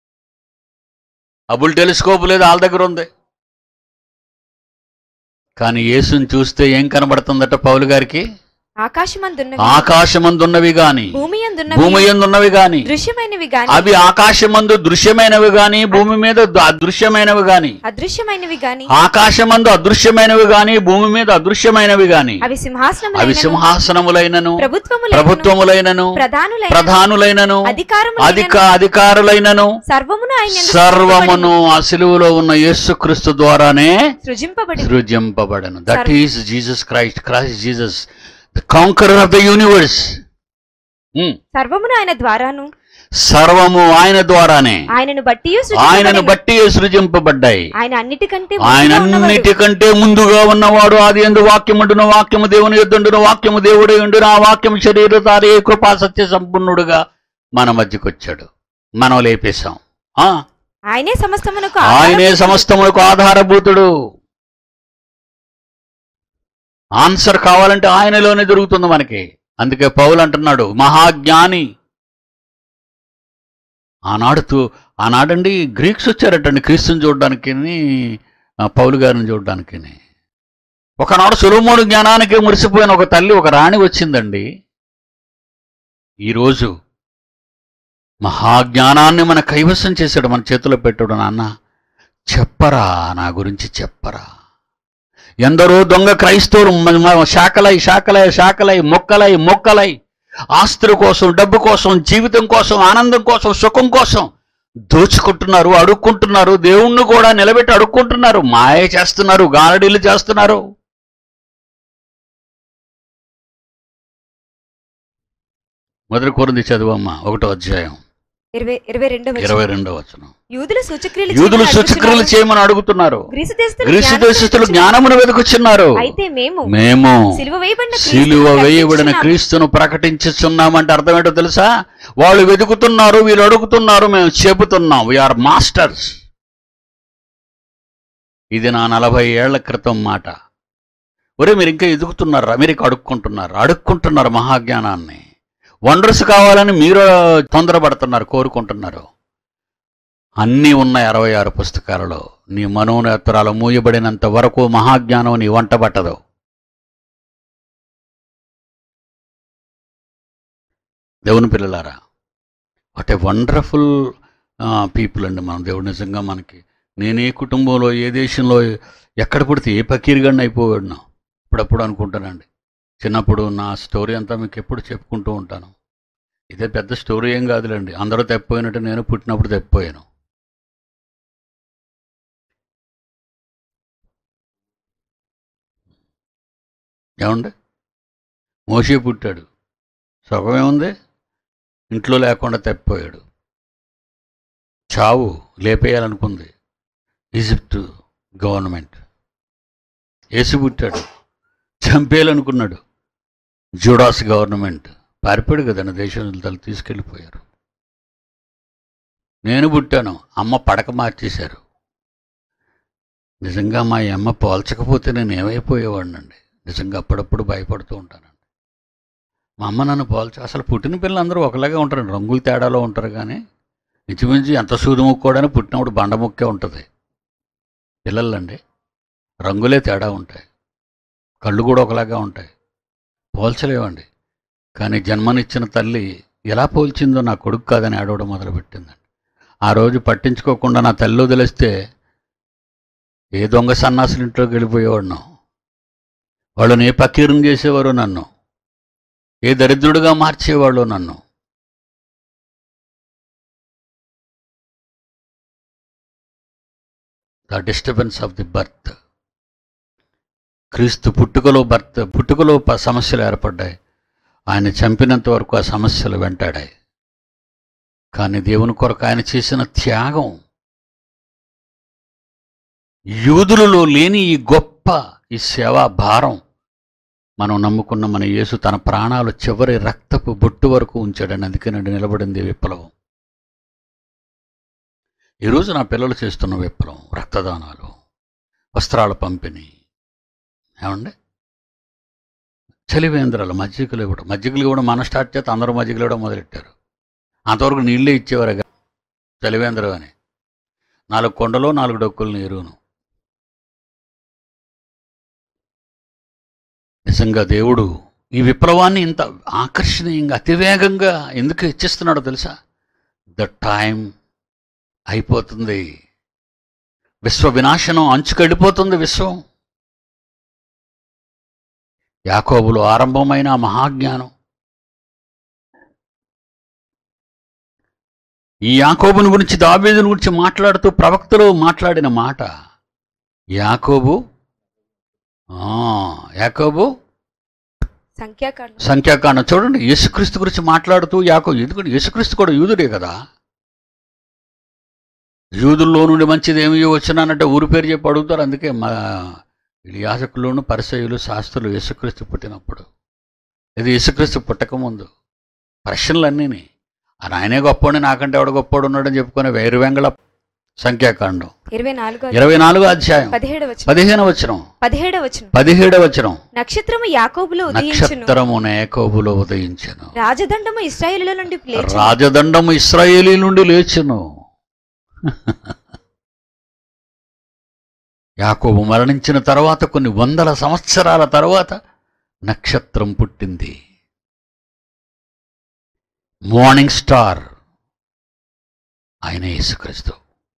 అబుల్ టెలిస్కోప్ లేదు వాళ్ళ దగ్గర ఉంది కానీ యేసుని చూస్తే ఏం కనబడుతుందట పౌలు గారికి ఆకాశమందున్నవి ఆకాశమందున్నవి గాని భూమి అందున్నవి భూమి ఎందున్నవి గాని దృశ్యమైనవి గాని అవి ఆకాశమందు దృశ్యమైనవి గాని భూమి మీద ద- అదృశ్యమైనవి గాని అదృశ్యమైనవి గాని ఆకాశమందు అదృశ్యమైనవి గాని భూమి మీద అదృశ్యమైనవి గాని అవి అవి సింహాసనములైనను సింహాసనములైనను ప్రభుత్వములైనను ప్రభుత్వములైనను ప్రధానులైన ప్రధానులైనను అధికారములైనను అధిక అధికారులైనను సర్వమును ఆయన యందు సర్వమును ఆ సిలువలో ఉన్న యేసుక్రీస్తు ద్వారానే సృజింపబడి సృజింపబడను దట్ సర్వ- is Jesus Christ Christ Jesus the conqueror of the universe సర్వమును ఆయన ద్వారాను సర్వము ఆయన ద్వారానే ఆయనను బట్టి ఆయనను బట్టి సృజింపబడ్డాయి ఆయన అన్నిటికంటే ఆయన ముందుగా ఉన్నవాడు. అన్నిటికంటే ముందుగా ఉన్నవాడు అది ఎందు వాక్యముండును వాక్యము దేవుని యొద్దుండును వాక్యము దేవుడే ఉండును ఆ వాక్యం శరీరధారే కృపా సత్య సంపన్నుడుగా మన మధ్యకు వచ్చాడు మనం లేపేశాం ఆ, ఆయనే సమస్తమునకు ఆయనే ఆధారభూతుడు. సమస్తములకు ఆధారభూతుడు ఆన్సర్ కావాలంటే ఆయనలోనే దొరుకుతుంది మనకి అందుకే పౌలు అంటున్నాడు మహాజ్ఞాని ఆనాడు తూ- ఆనాడండి గ్రీక్స్ వచ్చారటండి క్రీస్తుని చూడడానికి పౌలు గారిని చూడడానికి ఒకనాడు సులోమోడు జ్ఞానానికి మురిసిపోయిన ఒక తల్లి ఒక రాణి వచ్చిందండి ఈరోజు మహాజ్ఞానాన్ని మన కైవసం చేశాడు మన చేతిలో పెట్టాడు నాన్న చెప్పరా నా గురించి చెప్పరా ఎందరో దొంగ క్రైస్తవులు మ- మ- శాఖలై శాఖలై శాఖలై మొక్కలై మొక్కలై ఆస్తుల కోసం డబ్బు కోసం జీవితం కోసం ఆనందం కోసం సుఖం కోసం దోచుకుంటున్నారు అడుక్కుంటున్నారు దేవుణ్ణి కూడా నిలబెట్టి అడుక్కుంటున్నారు మాయ చేస్తున్నారు గారడీలు చేస్తున్నారు మొదటి కోరింది చదువమ్మ ఒకటో అధ్యాయం ఇరవై ఇరవై రెండవ వచనం. ఇరవై రెండో వచనం యూదులు సూచక్రియలు యూదులు చేయమని సూచక్రియలు అడుగుచున్నారు. చేయమని అడుగుతున్నారు గ్రీసు దేశస్థులు గ్రీసు జ్ఞానమును దేశస్థులు వెతుకుచున్నారు. జ్ఞానమును వెతుకుచున్నారు అయితే మేము మేము సిలువ వేయబడిన సిలువ క్రీస్తును వేయబడిన ప్రకటించుచున్నాము. క్రీస్తును ప్రకటించుచున్నామంటే అర్థం ఏంటో తెలుసా వాళ్ళు వెతుకుతున్నారు వీళ్ళు అడుగుతున్నారు మేము చెబుతున్నాం వీఆర్ మాస్టర్స్ ఇది నా నలభై ఏళ్ల క్రితం మాట ఒరే మీరు ఇంకా ఎదుగుతున్నారా మీరు ఇంకా అడుక్కుంటున్నారు అడుక్కుంటున్నారు మహాజ్ఞానాన్ని వండర్స్ కావాలని మీరు తొందరపడుతున్నారు కోరుకుంటున్నారు అన్నీ ఉన్నాయి అరవై ఆరు పుస్తకాలలో నీ మనోనేత్రాలు మూయబడినంత వరకు మహాజ్ఞానం నీ వంట పట్టదు దేవుని పిల్లలారా వాట్ ఏ వండర్ఫుల్ పీపుల్ అండి మనం దేవుడు నిజంగా మనకి నేను ఏ కుటుంబంలో ఏ దేశంలో ఎక్కడ పుడితే ఏ పకీరుగాడిని అయిపోయాడును అప్పుడప్పుడు అనుకుంటానండి చిన్నప్పుడు నా స్టోరీ అంతా మీకు ఎప్పుడు చెప్పుకుంటూ ఉంటాను ఇదే పెద్ద స్టోరీ ఏం కాదులేండి అందరూ తప్పిపోయినట్టు నేను పుట్టినప్పుడు తప్పిపోయాను ఏమండి మోసే పుట్టాడు సుఖమేముంది ఇంట్లో లేకుండా తప్పిపోయాడు చావు లేపేయాలనుకుంది ఈజిప్ట్ గవర్నమెంట్ ఏసు పుట్టాడు చంపేయాలనుకున్నాడు జుడాస్ గవర్నమెంట్ పారిపోయాడు కదండి దేశం తల తీసుకెళ్ళిపోయారు నేను పుట్టాను అమ్మ పడక మార్చేశారు నిజంగా మా అమ్మ పోల్చకపోతే నేను ఏమైపోయేవాడినండి నిజంగా అప్పుడప్పుడు భయపడుతూ ఉంటానండి మా అమ్మ నన్ను పోల్చి అసలు పుట్టిన పిల్లలందరూ ఒకలాగే ఉంటారండి రంగుల తేడాలో ఉంటారు కానీ ఇంచుమించు ఎంత సూది ముక్కోడని పుట్టినప్పుడు బండ ముక్కే ఉంటుంది పిల్లలండి రంగులే తేడా ఉంటాయి కళ్ళు కూడా ఒకలాగా ఉంటాయి పోల్చలేవండి కానీ జన్మనిచ్చిన తల్లి ఎలా పోల్చిందో నా కొడుకు కాదని ఆడవడం మొదలుపెట్టిందండి ఆ రోజు పట్టించుకోకుండా నా తల్లి వదిలేస్తే ఏ దొంగ సన్నాసుల ఇంట్లోకి వెళ్ళిపోయేవాడిను వాళ్ళని ఏ పకీరం చేసేవారు నన్ను ఏ దరిద్రుడిగా మార్చేవాళ్ళు నన్ను the disturbance of the birth క్రీస్తు పుట్టుకలో బర్త్ పుట్టుకలో ప- సమస్యలు ఏర్పడ్డాయి ఆయన చంపినంత వరకు ఆ సమస్యలు వెంటాడాయి కానీ దేవుని కొరకు ఆయన చేసిన త్యాగం యూదులలో లేని ఈ గొప్ప ఈ సేవా భారం మనం నమ్ముకున్న మన యేసు తన ప్రాణాలు చివరి రక్తపు బొట్టు వరకు ఉంచాడని అందుకేనండి నిలబడింది విప్లవం ఈరోజు నా పిల్లలు చేస్తున్న విప్లవం రక్తదానాలు వస్త్రాల పంపిణీ ఏమండి చలివేంద్రాలు మజ్జిగలు ఇవ్వడం మజ్జిగలు ఇవ్వడం మనం స్టార్ట్ చేస్తే అందరూ మజ్జిగలు ఇవ్వడం మొదలెట్టారు అంతవరకు నీళ్ళే ఇచ్చేవారు కదా చలివేంద్రం అని నాలుగు కొండలో నాలుగు డొక్కులు నీరును నిజంగా దేవుడు ఈ విప్లవాన్ని ఇంత ఆకర్షణీయంగా అతివేగంగా ఎందుకు హెచ్చిస్తున్నాడో తెలుసా ద టైం అయిపోతుంది విశ్వ వినాశనం అంచుకెళ్ళిపోతుంది విశ్వం యాకోబులో ఆరంభమైన ఆ మహాజ్ఞానం ఈ యాకోబుని గురించి దావీదుని గురించి మాట్లాడుతూ ప్రవక్తలు మాట్లాడిన మాట యాకోబు ఆ, యాకోబు సంఖ్యాకాండం సంఖ్యాకాండం చూడండి యేసుక్రీస్తు గురించి మాట్లాడుతూ యాకో ఎందుకంటే యేసుక్రీస్తు కూడా యూదుడే కదా యూదుల్లో నుండి మంచిది ఏమి వచ్చినానంటే ఊరి పేరు చెప్పి అడుగుతారు అందుకే మా యాజకుల్లోను పరిసయులు శాస్త్రులు యేసుక్రీస్తు పుట్టినప్పుడు ఇది యేసుక్రీస్తు పుట్టకముందు ప్రశ్నలన్నీని ఆయన ఆయనే గొప్పోడు నాకంటే ఎవడ గొప్పోడు ఉన్నాడని చెప్పుకునే వేరు వెంగళ సంఖ్యాకాండం ఇరవై నాలుగో ఇరవై నాలుగో అధ్యాయం పదిహేడు వచ్చిన పదిహేను వచనం పదిహేడవ వచ్చిన పదిహేడవ వచనం నక్షత్రము యాకోబులో ఉదయించును నక్షత్రము నేకోబులో ఉదయించెను రాజదండము ఇస్రాయేలుల నుండి లేచి రాజదండము ఇస్రాయేలీ నుండి లేచును యాకోబు మరణించిన తర్వాత కొన్ని వందల సంవత్సరాల తర్వాత నక్షత్రం పుట్టింది మార్నింగ్ స్టార్ ఆయన యేసుక్రీస్తు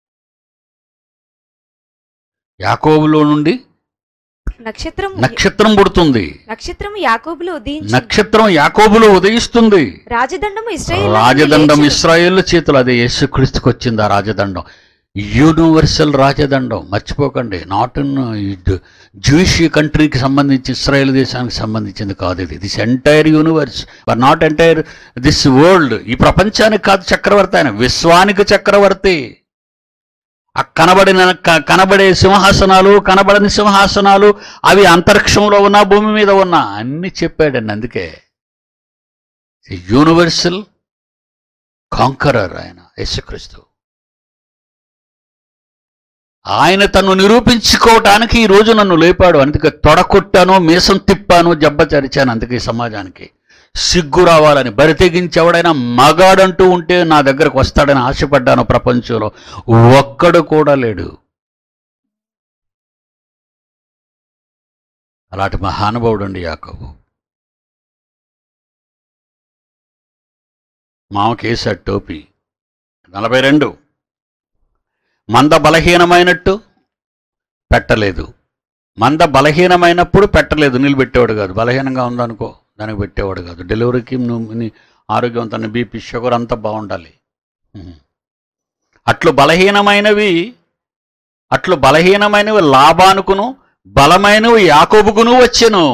యాకోబులో నుండి నక్షత్రము నక్షత్రం పుడుతుంది నక్షత్రము యాకోబులో ఉదయించు నక్షత్రం యాకోబులో ఉదయిస్తుంది రాజదండము ఇస్రాయేల్ రాజదండం ఇస్రాయేల్ చేతులు అదే యేసుక్రీస్తుకి వచ్చింది ఆ రాజదండం యూనివర్సల్ రాజదండం మర్చిపోకండి నాట్ ఇన్ జూయిష్ కంట్రీకి సంబంధించి ఇస్రాయేల్ దేశానికి సంబంధించింది కాదు ఇది this entire universe but not entire this world ఈ ప్రపంచానికి కాదు చక్రవర్తి ఆయన విశ్వానికి చక్రవర్తి ఆ కనబడిన క- కనబడే సింహాసనాలు కనబడని సింహాసనాలు అవి అంతరిక్షంలో ఉన్న భూమి మీద ఉన్న అన్ని చెప్పాడండి అందుకే యూనివర్సల్ కాంకరర్ ఆయన యేసుక్రీస్తు ఆయన తను నిరూపించుకోవటానికి ఈ రోజు నన్ను లేపాడు అందుకే తొడకొట్టాను మీసం తిప్పాను జబ్బ చరిచాను అందుకే ఈ సమాజానికి సిగ్గు రావాలని బరితెగించి ఎవడైనా మగాడంటూ ఉంటే నా దగ్గరకు వస్తాడని ఆశపడ్డాను ప్రపంచంలో ఒక్కడు కూడా లేడు అలాంటి మహానుభావుడు అండి యాకోబు మామకేసాడు టోపీ నలభై రెండు మంద బలహీనమైనట్టు పెట్టలేదు మంద బలహీనమైనప్పుడు పెట్టలేదు నీళ్ళు పెట్టేవాడు కాదు బలహీనంగా ఉందనుకో దానికి పెట్టేవాడు కాదు డెలివరీకి నువ్వు నీ ఆరోగ్యం తన బీపీ షుగర్ అంతా బాగుండాలి ఉహు. అట్లు బలహీనమైనవి అట్లు బలహీనమైనవి లాభానుకును బలమైనవి యాకోబుకును వచ్చెను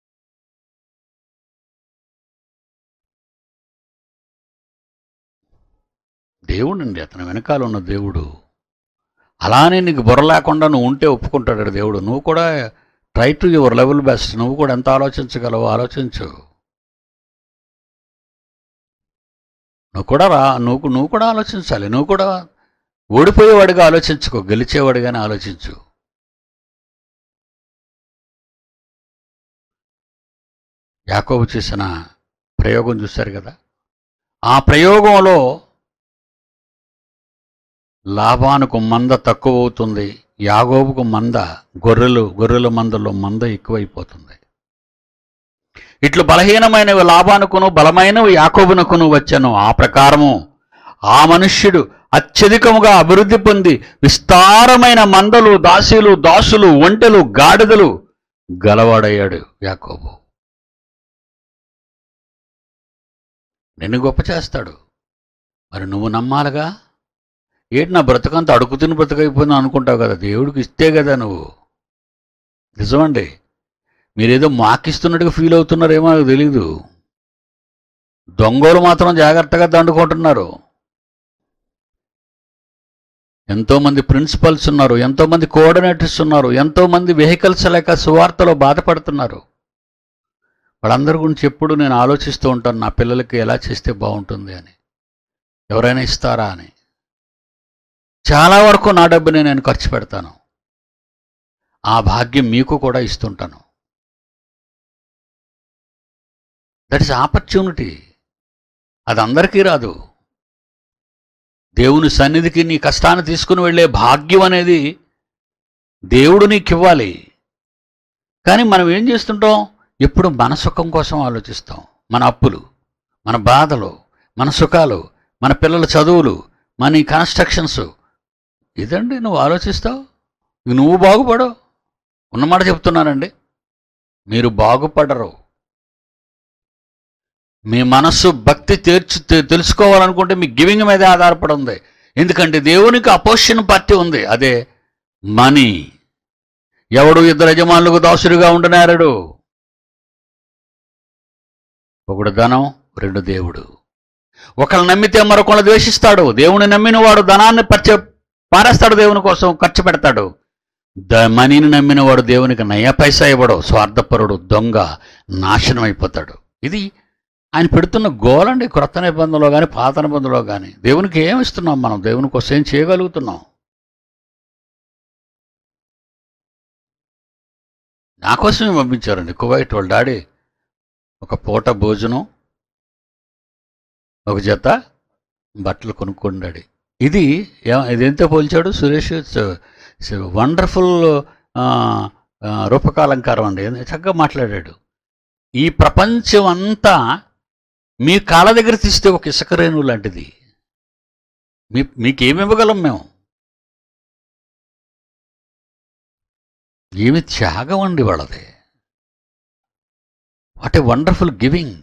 దేవుడండి అతని వెనకాల ఉన్న దేవుడు అలానే నీకు బుర్ర లేకుండా నువ్వు ఉంటే ఒప్పుకుంటాడు దేవుడు నువ్వు కూడా try to your level best నువ్వు కూడా ఎంత ఆలోచించగలవో ఆలోచించు నువ్వు కూడా రా నువ్వు నువ్వు కూడా ఆలోచించాలి నువ్వు కూడా ఓడిపోయేవాడిగా ఆలోచించుకో గెలిచేవాడిగానే ఆలోచించు యాకోబు చేసిన ప్రయోగం చూశారు కదా ఆ ప్రయోగంలో లాభానికి మంద తక్కువ అవుతుంది యాగోబుకు మంద గొర్రెలు గొర్రెల మందలో మంద ఎక్కువైపోతుంది ఇట్లు బలహీనమైనవి లాభానుకును బలమైనవి యాకోబునకును వచ్చాను ఆ ప్రకారము ఆ మనుష్యుడు అత్యధికముగా అభివృద్ధి పొంది విస్తారమైన మందలు దాసీలు దాసులు ఒంటెలు గాడిదలు గలవాడయ్యాడు యాకోబు నిన్ను గొప్ప చేస్తాడు మరి నువ్వు నమ్మాలిగా ఏంటి నా బ్రతకంత అడుగుతున్న బ్రతకైపోయింది అనుకుంటావు కదా దేవుడికి ఇస్తే కదా నువ్వు నిజమండి మీరేదో మాకిస్తున్నట్టుగా ఫీల్ అవుతున్నారేమో నాకు తెలీదు దొంగలు మాత్రం జాగ్రత్తగా దండుకుంటున్నారు ఎంతోమంది ప్రిన్సిపల్స్ ఉన్నారు ఎంతోమంది కోఆర్డినేటర్స్ ఉన్నారు ఎంతోమంది వెహికల్స్ లేక సువార్తలో బాధపడుతున్నారు వాళ్ళందరి గురించి ఎప్పుడు నేను ఆలోచిస్తూ ఉంటాను నా పిల్లలకి ఎలా చేస్తే బాగుంటుంది అని ఎవరైనా ఇస్తారా అని చాలా వరకు నా డబ్బుని నేను ఖర్చు పెడతాను ఆ భాగ్యం మీకు కూడా ఇస్తుంటాను దట్ ఇస్ ఆపర్చునిటీ అది అందరికీ రాదు దేవుని సన్నిధికి నీ కష్టాన్ని తీసుకుని వెళ్ళే భాగ్యం అనేది దేవుడు నీకు ఇవ్వాలి కానీ మనం ఏం చేస్తుంటాం ఎప్పుడు మన సుఖం కోసం ఆలోచిస్తాం మన అప్పులు మన బాధలు మన సుఖాలు మన పిల్లల చదువులు మన ఈ కన్స్ట్రక్షన్స్ ఇదండి నువ్వు ఆలోచిస్తావు ఇక నువ్వు బాగుపడవు ఉన్నమాట చెప్తున్నానండి మీరు బాగుపడరు మీ మనస్సు భక్తి తీర్చి తె- తెలుసుకోవాలనుకుంటే మీ గివింగ్ మీద ఆధారపడి ఉంది ఎందుకంటే దేవునికి అపోజిషన్ పార్టీ ఉంది అదే మనీ ఎవడు ఇద్దరు యజమానులకు దాసుడిగా ఉండనేరడు ఒకడు ధనం రెండు దేవుడు ఒకళ్ళు నమ్మితే మరొకళ్ళు ద్వేషిస్తాడు దేవుని నమ్మిన వాడు ధనాన్ని పచ్చ పారేస్తాడు దేవుని కోసం ఖర్చు పెడతాడు ద మనీని నమ్మిన వాడు దేవునికి నయ పైసా ఇవ్వడు స్వార్థపరుడు దొంగ నాశనం అయిపోతాడు ఇది ఆయన పెడుతున్న గోలండి క్రొత్త నిబంధనలో కానీ పాత నిబంధనలో కానీ దేవునికి ఏం ఇస్తున్నాం మనం దేవుని కోసం ఏం చేయగలుగుతున్నాం నా కోసమే పంపించారండి కువైట్ వాళ్ళ డాడీ ఒక పూట భోజనం ఒక జత బట్టలు కొనుక్కొండాడు ఇది ఏ- ఇదెంతో పోల్చాడు సురేష్ వండర్ఫుల్ రూపకాలంకారం అండి చక్కగా మాట్లాడాడు ఈ ప్రపంచం అంతా మీ కాళ్ళ దగ్గర తీస్తే ఒక ఇసుక రేణువు లాంటిది మీ మీకేమి ఇవ్వగలం మేము ఏమి త్యాగం అండి వాళ్ళది వాట్ ఏ వండర్ఫుల్ గివింగ్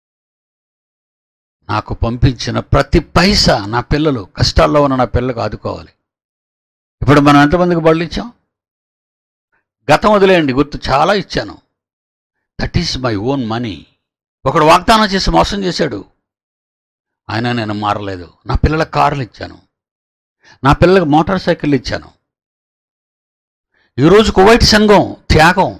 నాకు పంపించిన ప్రతి పైసా నా పిల్లలు కష్టాల్లో ఉన్న నా పిల్లలకు ఆదుకోవాలి ఇప్పుడు మనం ఎంతమందికి బళ్ళు ఇచ్చాం గతం వదిలేయండి గుర్తు చాలా ఇచ్చాను that is my own money ఒకడు వాగ్దానం చేసి మోసం చేశాడు ఆయన నేను మారలేదు నా పిల్లలకు కార్లు ఇచ్చాను నా పిల్లలకు మోటార్ సైకిల్ ఇచ్చాను ఈరోజు కువైట్ సంఘం త్యాగం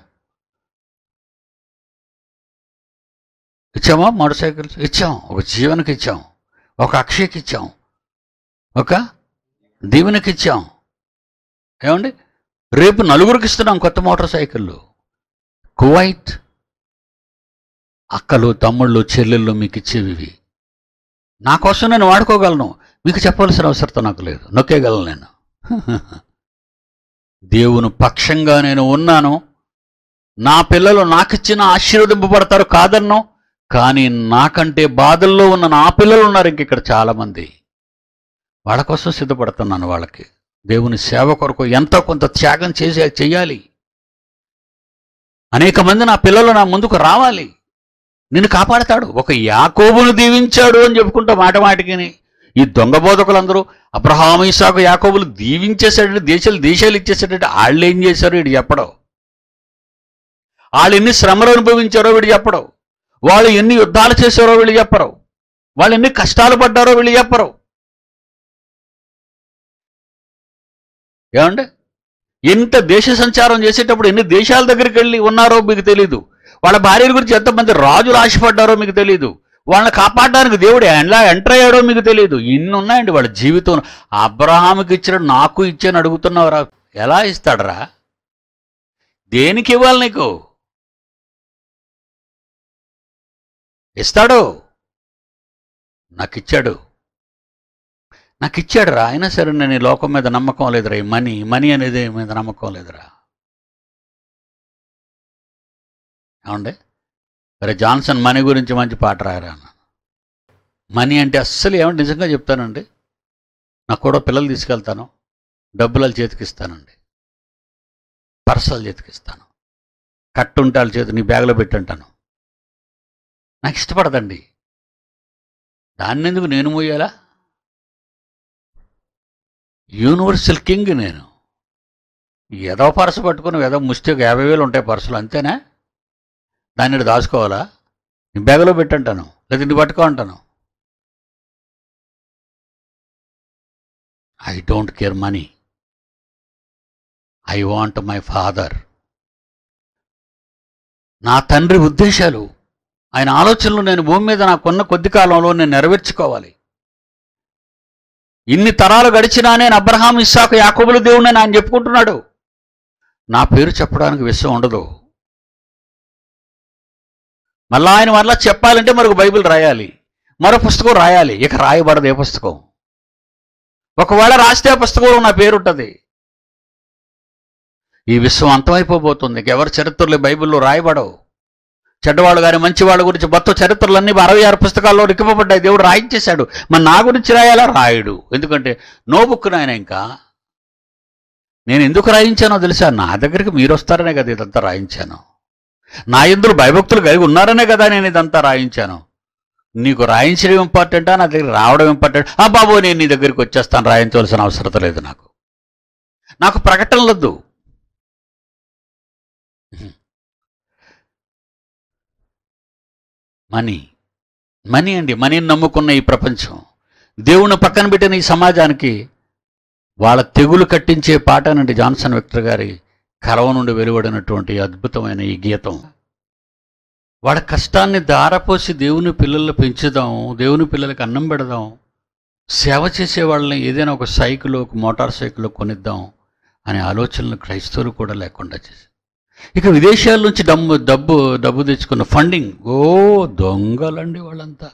ఇచ్చామా మోటార్ సైకిల్స్ ఇచ్చాం ఒక జీవనకి ఇచ్చాం ఒక అక్షయకి ఇచ్చాం ఒక దీవెనకి ఇచ్చాం ఏమండి రేపు నలుగురికి ఇస్తున్నాం కొత్త మోటార్ సైకిళ్ళు కువైట్ అక్కలు తమ్ముళ్ళు చెల్లెళ్ళు మీకు ఇచ్చేవి ఇవి. నా కోసం నేను వాడుకోగలను మీకు చెప్పాల్సిన అవసరం నాకు లేదు నొక్కేయగలను నేను దేవుని పక్షంగా నేను ఉన్నాను నా పిల్లలు నాకిచ్చిన ఆశీర్వదింపబడతారు కాదన్నో కానీ నాకంటే బాధల్లో ఉన్న నా పిల్లలు ఉన్నారు ఇంక ఇక్కడ చాలామంది వాళ్ళ కోసం సిద్ధపడుతున్నాను వాళ్ళకి దేవుని సేవ కొరకు ఎంతో కొంత త్యాగం చేసే చెయ్యాలి అనేక మంది నా పిల్లలు నా ముందుకు రావాలి నిన్ను కాపాడతాడు ఒక యాకోబును దీవించాడు అని చెప్పుకుంటా మాట మాటికిని ఈ దొంగ బోధకులందరూ అబ్రహాం ఇసాకు యాకోబులు దీవించేసాడు దేశాలు దేశాలు ఇచ్చేసాడంటే వాళ్ళు ఏం చేశారు వీడు చెప్పడం వాళ్ళు ఎన్ని శ్రమలు అనుభవించారో వీడు చెప్పడం వాళ్ళు ఎన్ని యుద్ధాలు చేశారో వీళ్ళు చెప్పరు వాళ్ళు ఎన్ని కష్టాలు పడ్డారో వీళ్ళు చెప్పరు ఏమండి ఎంత దేశ సంచారం చేసేటప్పుడు ఎన్ని దేశాల దగ్గరికి వెళ్ళి ఉన్నారో మీకు తెలీదు వాళ్ళ భార్యల గురించి ఎంతమంది రాజులు ఆశపడ్డారో మీకు తెలీదు వాళ్ళని కాపాడడానికి దేవుడు ఎలా ఎంటర్ అయ్యాడో మీకు తెలియదు ఇన్ని ఉన్నాయండి వాళ్ళ జీవితం అబ్రహాముకి ఇచ్చిన నాకు ఇచ్చాను అడుగుతున్నావురా ఎలా ఇస్తాడరా దేనికి ఇవ్వాలి నీకు ఇస్తాడు నాకు ఇచ్చాడు నాకు ఇచ్చాడు రా అయినా సరే నేను ఈ లోకం మీద నమ్మకం లేదురా ఈ మనీ మనీ అనేది మీద నమ్మకం లేదురా ఏమండి మరి జాన్సన్ మనీ గురించి మంచి పాట రాయరా అన్న మనీ అంటే అస్సలు ఏమంటే నిజంగా చెప్తానండి నాకు కూడా పిల్లలు తీసుకెళ్తాను డబ్బులు వాళ్ళ చేతికి ఇస్తానండి పర్సలు చేతికి ఇస్తాను కట్టుంటే వాళ్ళ చేతి నీ బ్యాగ్లో పెట్టంటాను నాకు ఇష్టపడదండి దాన్ని ఎందుకు నేను మోయాలా యూనివర్సల్ కింగ్ నేను ఏదో పర్సు పట్టుకుని ఏదో ముష్టి ఒక యాభై వేలు ఉంటాయి పర్సులు అంతేనా దాన్ని ఈడ దాచుకోవాలా నీ బ్యాగులో పెట్టంటాను లేదా నీ పట్టుకో అంటాను I don't care money I want my father నా తండ్రి ఉద్దేశాలు ఆయన ఆలోచనలు నేను భూమి మీద నాకున్న కొద్ది కాలంలో నేను నెరవేర్చుకోవాలి ఇన్ని తరాలు గడిచినా నేను అబ్రహాం ఇస్సాకు యాకోబుల దేవుడిని ఆయన చెప్పుకుంటున్నాడు నా పేరు చెప్పడానికి విషయం ఉండదు మళ్ళా ఆయన మరలా చెప్పాలంటే మరొక బైబిల్ రాయాలి మరో పుస్తకం రాయాలి ఇక రాయబడదు ఏ పుస్తకం ఒకవేళ రాస్తే ఆ పుస్తకంలో నా పేరు ఉంటుంది ఈ విశ్వం అంతమైపోబోతుంది ఇంకెవరి చరిత్రలు బైబిల్లో రాయబడవు చెడ్డవాళ్ళు కానీ మంచివాళ్ళ గురించి మొత్తం చరిత్రలన్నీ అరవై ఆరు పుస్తకాల్లో రిక్కపబడ్డాయి దేవుడు రాయించేశాడు మరి నా గురించి రాయాలా రాయుడు ఎందుకంటే నో బుక్ నాయన ఇంకా నేను ఎందుకు రాయించానో తెలుసా నా దగ్గరికి మీరు వస్తారనే కదా ఇదంతా రాయించాను నా ఇందులో భయభక్తులు కలిగి ఉన్నారనే కదా నేను ఇదంతా రాయించాను నీకు రాయించడం ఇంపార్టెంటా నా దగ్గర రావడం ఇంపార్టెంట్ ఆ బాబు నేను నీ దగ్గరికి వచ్చేస్తాను రాయించవలసిన అవసరం లేదు నాకు నాకు ప్రకటనలొద్దు మనీ మనీ అండి మనీని నమ్ముకున్న ఈ ప్రపంచం దేవుని పక్కన పెట్టిన ఈ సమాజానికి వాళ్ళ తెగులు కట్టించే పాట నుండి జాన్సన్ విక్టర్ గారి కలవ నుండి వెలువడినటువంటి అద్భుతమైన ఈ గీతం వాళ్ళ కష్టాన్ని దారపోసి దేవుని పిల్లలు పెంచుదాం దేవుని పిల్లలకి అన్నం పెడదాం సేవ చేసే వాళ్ళని ఏదైనా ఒక సైకిల్ ఒక మోటార్ సైకిల్ కొనిద్దాం అనే ఆలోచనలు క్రైస్తవులు కూడా లేకుండా చేశారు ఇక విదేశాల నుంచి డబ్బు డబ్బు డబ్బు తెచ్చుకున్న ఫండింగ్ ఓ దొంగలండి వాళ్ళంతా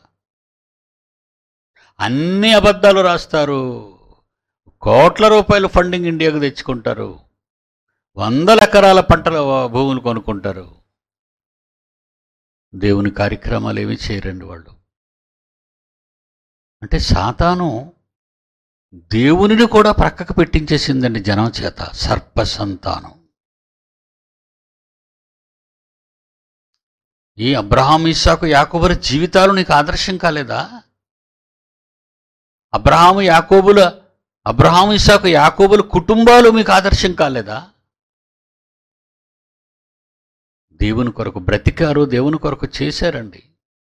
అన్ని అబద్ధాలు రాస్తారు కోట్ల రూపాయల ఫండింగ్ ఇండియాకు తెచ్చుకుంటారు వందల ఎకరాల పంటల భూములు కొనుక్కుంటారు దేవుని కార్యక్రమాలు ఏమీ చేయరండి వాళ్ళు అంటే సాతాను దేవునిని కూడా ప్రక్కకు పెట్టించేసిందండి జనం చేత సర్ప సంతానం ఈ అబ్రహాం ఇస్సాకు యాకోబుల జీవితాలు నీకు ఆదర్శం కాలేదా అబ్రహాము యాకోబుల అబ్రహాం ఇస్సాకు యాకోబుల కుటుంబాలు మీకు ఆదర్శం కాలేదా దేవుని కొరకు బ్రతికారు దేవుని కొరకు చేశారండి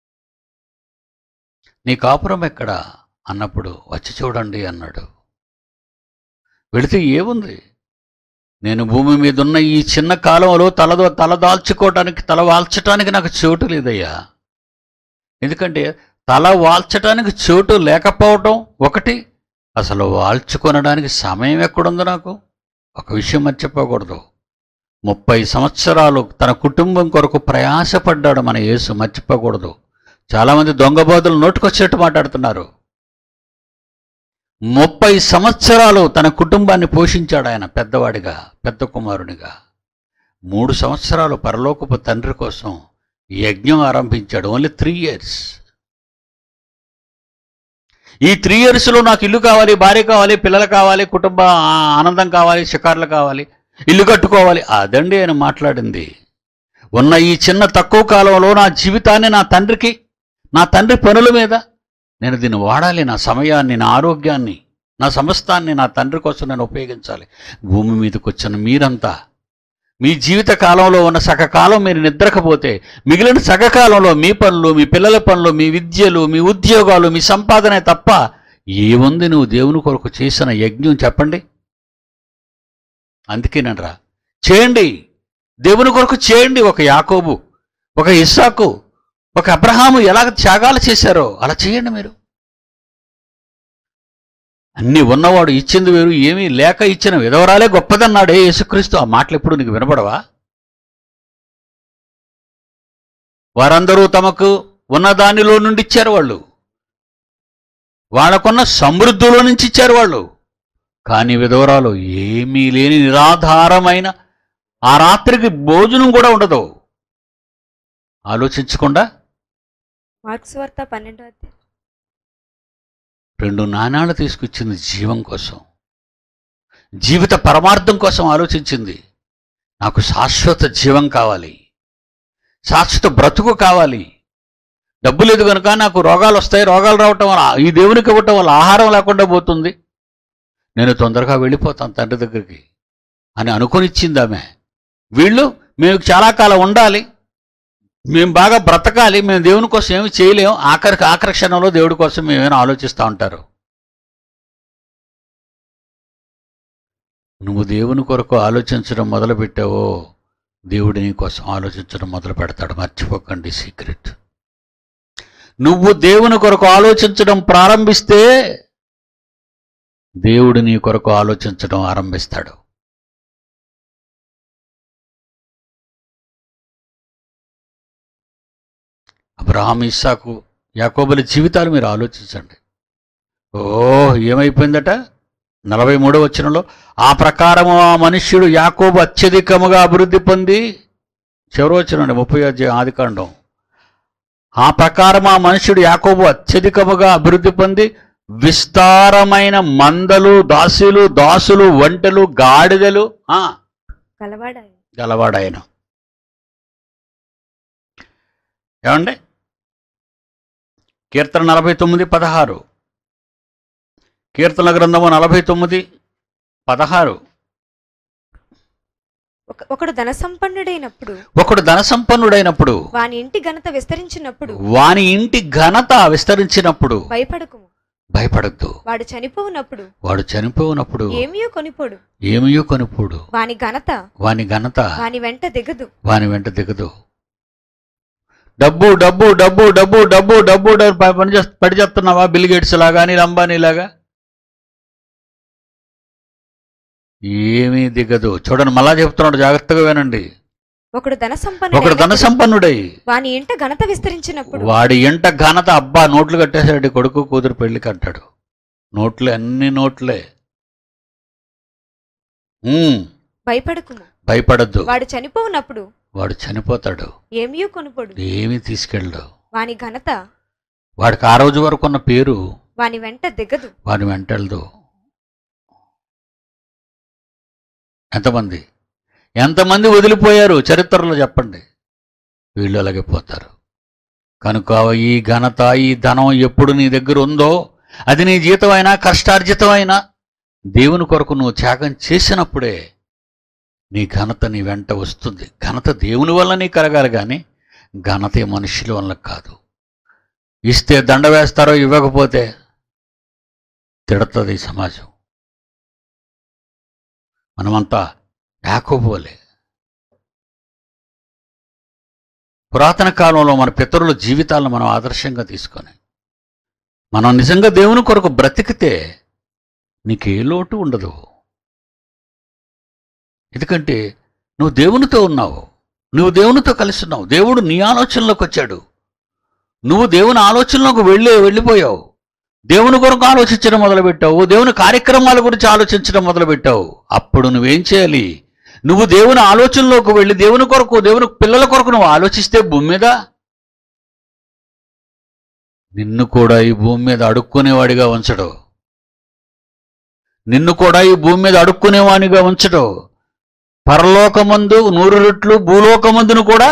నీ కాపురం ఎక్కడ అన్నప్పుడు వచ్చి చూడండి అన్నాడు వెళితే ఏముంది నేను భూమి మీద ఉన్న ఈ చిన్న కాలంలో తలదో తల దాల్చుకోవటానికి తల వాల్చటానికి నాకు చోటు లేదయ్యా ఎందుకంటే తల వాల్చటానికి చోటు లేకపోవటం ఒకటి అసలు వాల్చుకొనడానికి సమయం ఎక్కడుంది నాకు ఒక విషయం మర్చిపోకూడదు ముప్పై సంవత్సరాలు తన కుటుంబం కొరకు ప్రయాసపడ్డాడు మన యేసు మర్చిపోకూడదు చాలామంది దొంగబోతులు నోటుకొచ్చేట్టు మాట్లాడుతున్నారు ముప్పై సంవత్సరాలు తన కుటుంబాన్ని పోషించాడు ఆయన పెద్దవాడిగా పెద్ద కుమారునిగా మూడు సంవత్సరాలు పరలోకపు తండ్రి కోసం యజ్ఞం ఆరంభించాడు ఓన్లీ త్రీ ఇయర్స్ ఈ త్రీ ఇయర్స్లో నాకు ఇల్లు కావాలి భార్య కావాలి పిల్లలు కావాలి కుటుంబ ఆ, ఆనందం కావాలి షికార్లు కావాలి ఇల్లు కట్టుకోవాలి అదండి ఆయన మాట్లాడింది ఉన్న ఈ చిన్న తక్కువ కాలంలో నా జీవితాన్ని నా తండ్రికి నా తండ్రి పనుల మీద నేను దీన్ని వాడాలి నా సమయాన్ని నా ఆరోగ్యాన్ని నా సమస్తాన్ని నా తండ్రి కోసం నేను ఉపయోగించాలి భూమి మీదకి వచ్చిన మీరంతా మీ జీవిత కాలంలో ఉన్న సగకాలం మీరు నిద్రకపోతే మిగిలిన సగకాలంలో మీ పనులు మీ పిల్లల పనులు మీ విద్యలు మీ ఉద్యోగాలు మీ సంపాదనే తప్ప ఏముంది నువ్వు దేవుని కొరకు చేసిన యజ్ఞం చెప్పండి అందుకేనరా చేయండి దేవుని కొరకు చేయండి ఒక యాకోబు ఒక ఇస్సాకు ఒక అబ్రహాము ఎలాగ త్యాగాలు చేశారో అలా చేయండి మీరు అన్ని ఉన్నవాడు ఇచ్చింది వేరు ఏమీ లేక ఇచ్చిన విధవరాలే గొప్పదన్నాడే యేసుక్రీస్తు ఆ మాటలు ఎప్పుడు నీకు వినపడవా వారందరూ తమకు ఉన్న దానిలో నుండి ఇచ్చారు వాళ్ళు వాళ్ళకున్న సమృద్ధిలో నుంచి ఇచ్చారు వాళ్ళు కానీ విధవరాలు ఏమీ లేని నిరాధారమైన ఆ రాత్రికి భోజనం కూడా ఉండదు ఆలోచించకుండా మార్క్స్ వార్త పన్నెండో అధ్యాయం రెండు నాణాలు తీసుకొచ్చింది జీవం కోసం జీవిత పరమార్థం కోసం ఆలోచించింది నాకు శాశ్వత జీవం కావాలి శాశ్వత బ్రతుకు కావాలి డబ్బు లేదు కనుక నాకు రోగాలు వస్తాయి రోగాలు రావటం వల్ల ఈ దేవునికి ఇవ్వటం వల్ల ఆహారం లేకుండా పోతుంది నేను తొందరగా వెళ్ళిపోతాను తండ్రి దగ్గరికి అని అనుకొనిచ్చింది ఆమె వీళ్ళు మేము చాలా కాలం ఉండాలి మేము బాగా బ్రతకాలి మేము దేవుని కోసం ఏమి చేయలేం ఆఖరికి ఆకర్షణలో దేవుడి కోసం మేమేమైనా ఆలోచిస్తూ ఉంటారు నువ్వు దేవుని కొరకు ఆలోచించడం మొదలు పెట్టావో దేవుడి నీ కోసం ఆలోచించడం మొదలు పెడతాడు మర్చిపోకండి సీక్రెట్ నువ్వు దేవుని కొరకు ఆలోచించడం ప్రారంభిస్తే దేవుడు నీ కొరకు ఆలోచించడం ఆరంభిస్తాడు అబ్రహాం ఇస్సాకు యాకోబుల జీవితాలు మీరు ఆలోచించండి ఓ ఏమైపోయిందట నలభై మూడో వచనంలో ఆ ప్రకారము ఆ మనుష్యుడు యాకోబు అత్యధికముగా అభివృద్ధి పొంది చివరి వచ్చినండి ముప్పై అధ్యాయం ఆదికాండం ఆ ప్రకారం ఆ మనుషుడు యాకోబు అత్యధికముగా అభివృద్ధి పొంది విస్తారమైన మందలు దాసులు దాసులు వంటలు గాడిదలు ఆ, గలవాడాయి గలవాడాయన ఏమండి కీర్తన నలభై తొమ్మిది పదహారు కీర్తన గ్రంథము నలభై తొమ్మిది పదహారు ఒక- ఒకడు ధన సంపన్నుడైనప్పుడు ఒకడు ధన సంపన్నుడైనప్పుడు వాని ఇంటి ఘనత విస్తరించినప్పుడు వాని ఇంటి ఘనత విస్తరించినప్పుడు భయపడకుము భయపడద్దు వాడు చనిపోవునప్పుడు వాడు చనిపోయినప్పుడు ఏమియో కొనిపోడు ఏమియో కొనుపోడు వాని ఘనత వాని ఘనత వాని వెంట దిగదు వాని వెంట దిగదు డబ్బు డబ్బు డబ్బు డబ్బు డబ్బు డబ్బు డబ్బు ప- పని చేస్త పడి చేస్తున్నావా బిల్ గేట్స్ లాగా అనిల్ అంబానీ లాగా ఏమీ దిగదు చూడండి మళ్ళా చెప్తున్నాడు జాగ్రత్తగా వినండి ఒకడు ధన ఒకడు ధన సంపన్నుడు సంపన్నుడై వాని ఇంట ఘనత విస్తరించినప్పుడు వాడి ఎంట ఘనత అబ్బా నోట్లు కట్టేశాడు కొడుకు కూతురు పెళ్లి కట్టాడు నోట్లే అన్ని నోట్లే ఉమ్, భయపడకుము భయపడద్దు వాడు చనిపోవునప్పుడు వాడు చనిపోతాడు ఏమియో కొనుపోడు ఏమీ తీసుకెళ్ళడు వాని ఘనత వాడికి ఆ రోజు వరకు ఉన్న పేరు వాని వెంట దిగదు వాని వెంటలదు ఎంతమంది ఎంతమంది వదిలిపోయారు చరిత్రలో చెప్పండి వీళ్ళు అలాగే పోతారు కనుక ఈ ఘనత ఈ ధనం ఎప్పుడు నీ దగ్గర ఉందో అది నీ జీతమైనా కష్టార్జితమైనా దేవుని కొరకు నువ్వు త్యాగం చేసినప్పుడే నీ ఘనత నీ వెంట వస్తుంది ఘనత దేవుని వల్ల నీ కలగాలి కానీ ఘనత ఈ మనుషుల వల్ల కాదు ఇస్తే దండ వేస్తారో ఇవ్వకపోతే తిడుతుంది ఈ సమాజం మనమంతా యాకోబోలే పురాతన కాలంలో మన పితరుల జీవితాలను మనం ఆదర్శంగా తీసుకొని మనం నిజంగా దేవుని కొరకు బ్రతికితే నీకే లోటు ఉండదు ఎందుకంటే నువ్వు దేవునితో ఉన్నావు నువ్వు దేవునితో కలిసి ఉన్నావు దేవుడు నీ ఆలోచనలోకి వచ్చాడు నువ్వు దేవుని ఆలోచనలోకి వెళ్ళి వెళ్ళిపోయావు దేవుని కొరకు ఆలోచించడం మొదలుపెట్టావు దేవుని కార్యక్రమాల గురించి ఆలోచించడం మొదలుపెట్టావు అప్పుడు నువ్వేం చేయాలి నువ్వు దేవుని ఆలోచనలోకి వెళ్ళి దేవుని కొరకు దేవుని పిల్లల కొరకు నువ్వు ఆలోచిస్తే భూమి మీద నిన్ను కూడా ఈ భూమి మీద అడుక్కునేవాడిగా ఉంచడు నిన్ను కూడా ఈ భూమి మీద అడుక్కునేవాడిగా ఉంచడు పరలోకమందు నూరు రెట్లు భూలోకమందును కూడా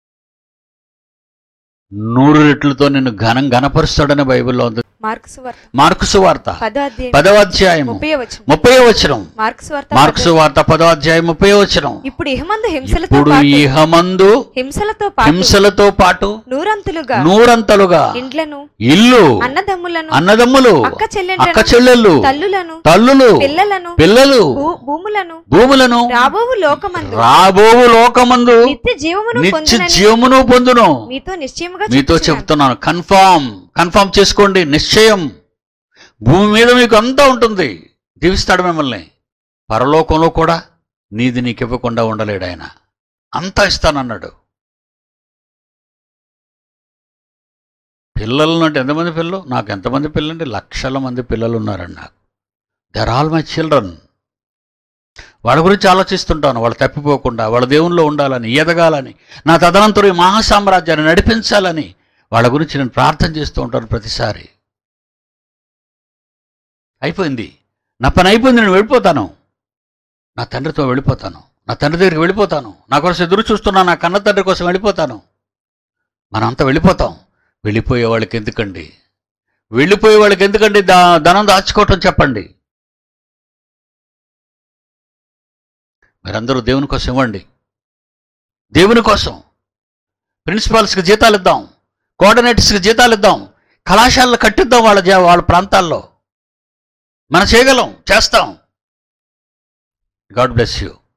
నూరు రెట్లతో నిన్ను ఘనం ఘనపరుస్తాడని బైబిల్లో ఉంది మార్క్స్ వార్త మార్కు సువార్త పదో అధ్యాయం పదవ అధ్యాయము ముప్పై వచ్చిన ముప్పై వచనం మార్క్స్ వార్త మార్కు పదో- సువార్త పదవ అధ్యాయం ముప్పై వచనం ఇప్పుడు ఇహమందు హింసలతో ఇప్పుడు పాటు ఇహమందు హింసలతో పాటు హింసలతో పాటు నూరంతులుగా నూరంతలుగా ఇండ్లను ఇల్లు అన్నదమ్ములను అన్నదమ్ములు అక్క చెల్లెండ్లను అక్క చెల్లెళ్ళు తల్లులను తల్లులు పిల్లలను పిల్లలు భూ- భూములను భూములను రాబోవు లోకమందు రాబోవు లోకమందు నిత్య జీవమును నిత్య పొందునని జీవమును పొందును మీతో నిశ్చయముగా మీతో చెప్పుచున్నాను. చెప్తున్నాను కన్ఫామ్ కన్ఫామ్ చేసుకోండి నిశ్చయం భూమి మీద మీకు అంతా ఉంటుంది దీవిస్తాడు మిమ్మల్ని పరలోకంలో కూడా నీది నీకు ఇవ్వకుండా ఉండలేడు ఆయన అంతా ఇస్తానన్నాడు పిల్లలు అంటే ఎంతమంది పిల్లలు నాకు ఎంతమంది పిల్లలు అంటే లక్షల మంది పిల్లలు ఉన్నారండి నాకు దర్ ఆల్ మై చిల్డ్రన్ వాళ్ళ గురించి ఆలోచిస్తుంటాను వాళ్ళు తప్పిపోకుండా వాళ్ళ దేవునిలో ఉండాలని ఎదగాలని నా తదనంతరం ఈ మహాసామ్రాజ్యాన్ని నడిపించాలని వాళ్ళ గురించి నేను ప్రార్థన చేస్తూ ఉంటాను ప్రతిసారి అయిపోయింది నా పని అయిపోయింది నేను వెళ్ళిపోతాను నా తండ్రితో వెళ్ళిపోతాను నా తండ్రి దగ్గరికి వెళ్ళిపోతాను నా కోసం ఎదురు చూస్తున్నా నా కన్న తండ్రి కోసం వెళ్ళిపోతాను మనంతా వెళ్ళిపోతాం వెళ్ళిపోయే వాళ్ళకి ఎందుకండి వెళ్ళిపోయే వాళ్ళకి ఎందుకండి దా ధనం దాచుకోవటం చెప్పండి మీరందరూ దేవుని కోసం ఇవ్వండి దేవుని కోసం ప్రిన్సిపాల్స్కి జీతాలు ఇద్దాం కోఆర్డినేటర్స్కి జీతాలు ఇద్దాం కళాశాలలు కట్టిద్దాం వాళ్ళ జా- వాళ్ళ ప్రాంతాల్లో మనం చేయగలం చేస్తాం గాడ్ బ్లెస్ యూ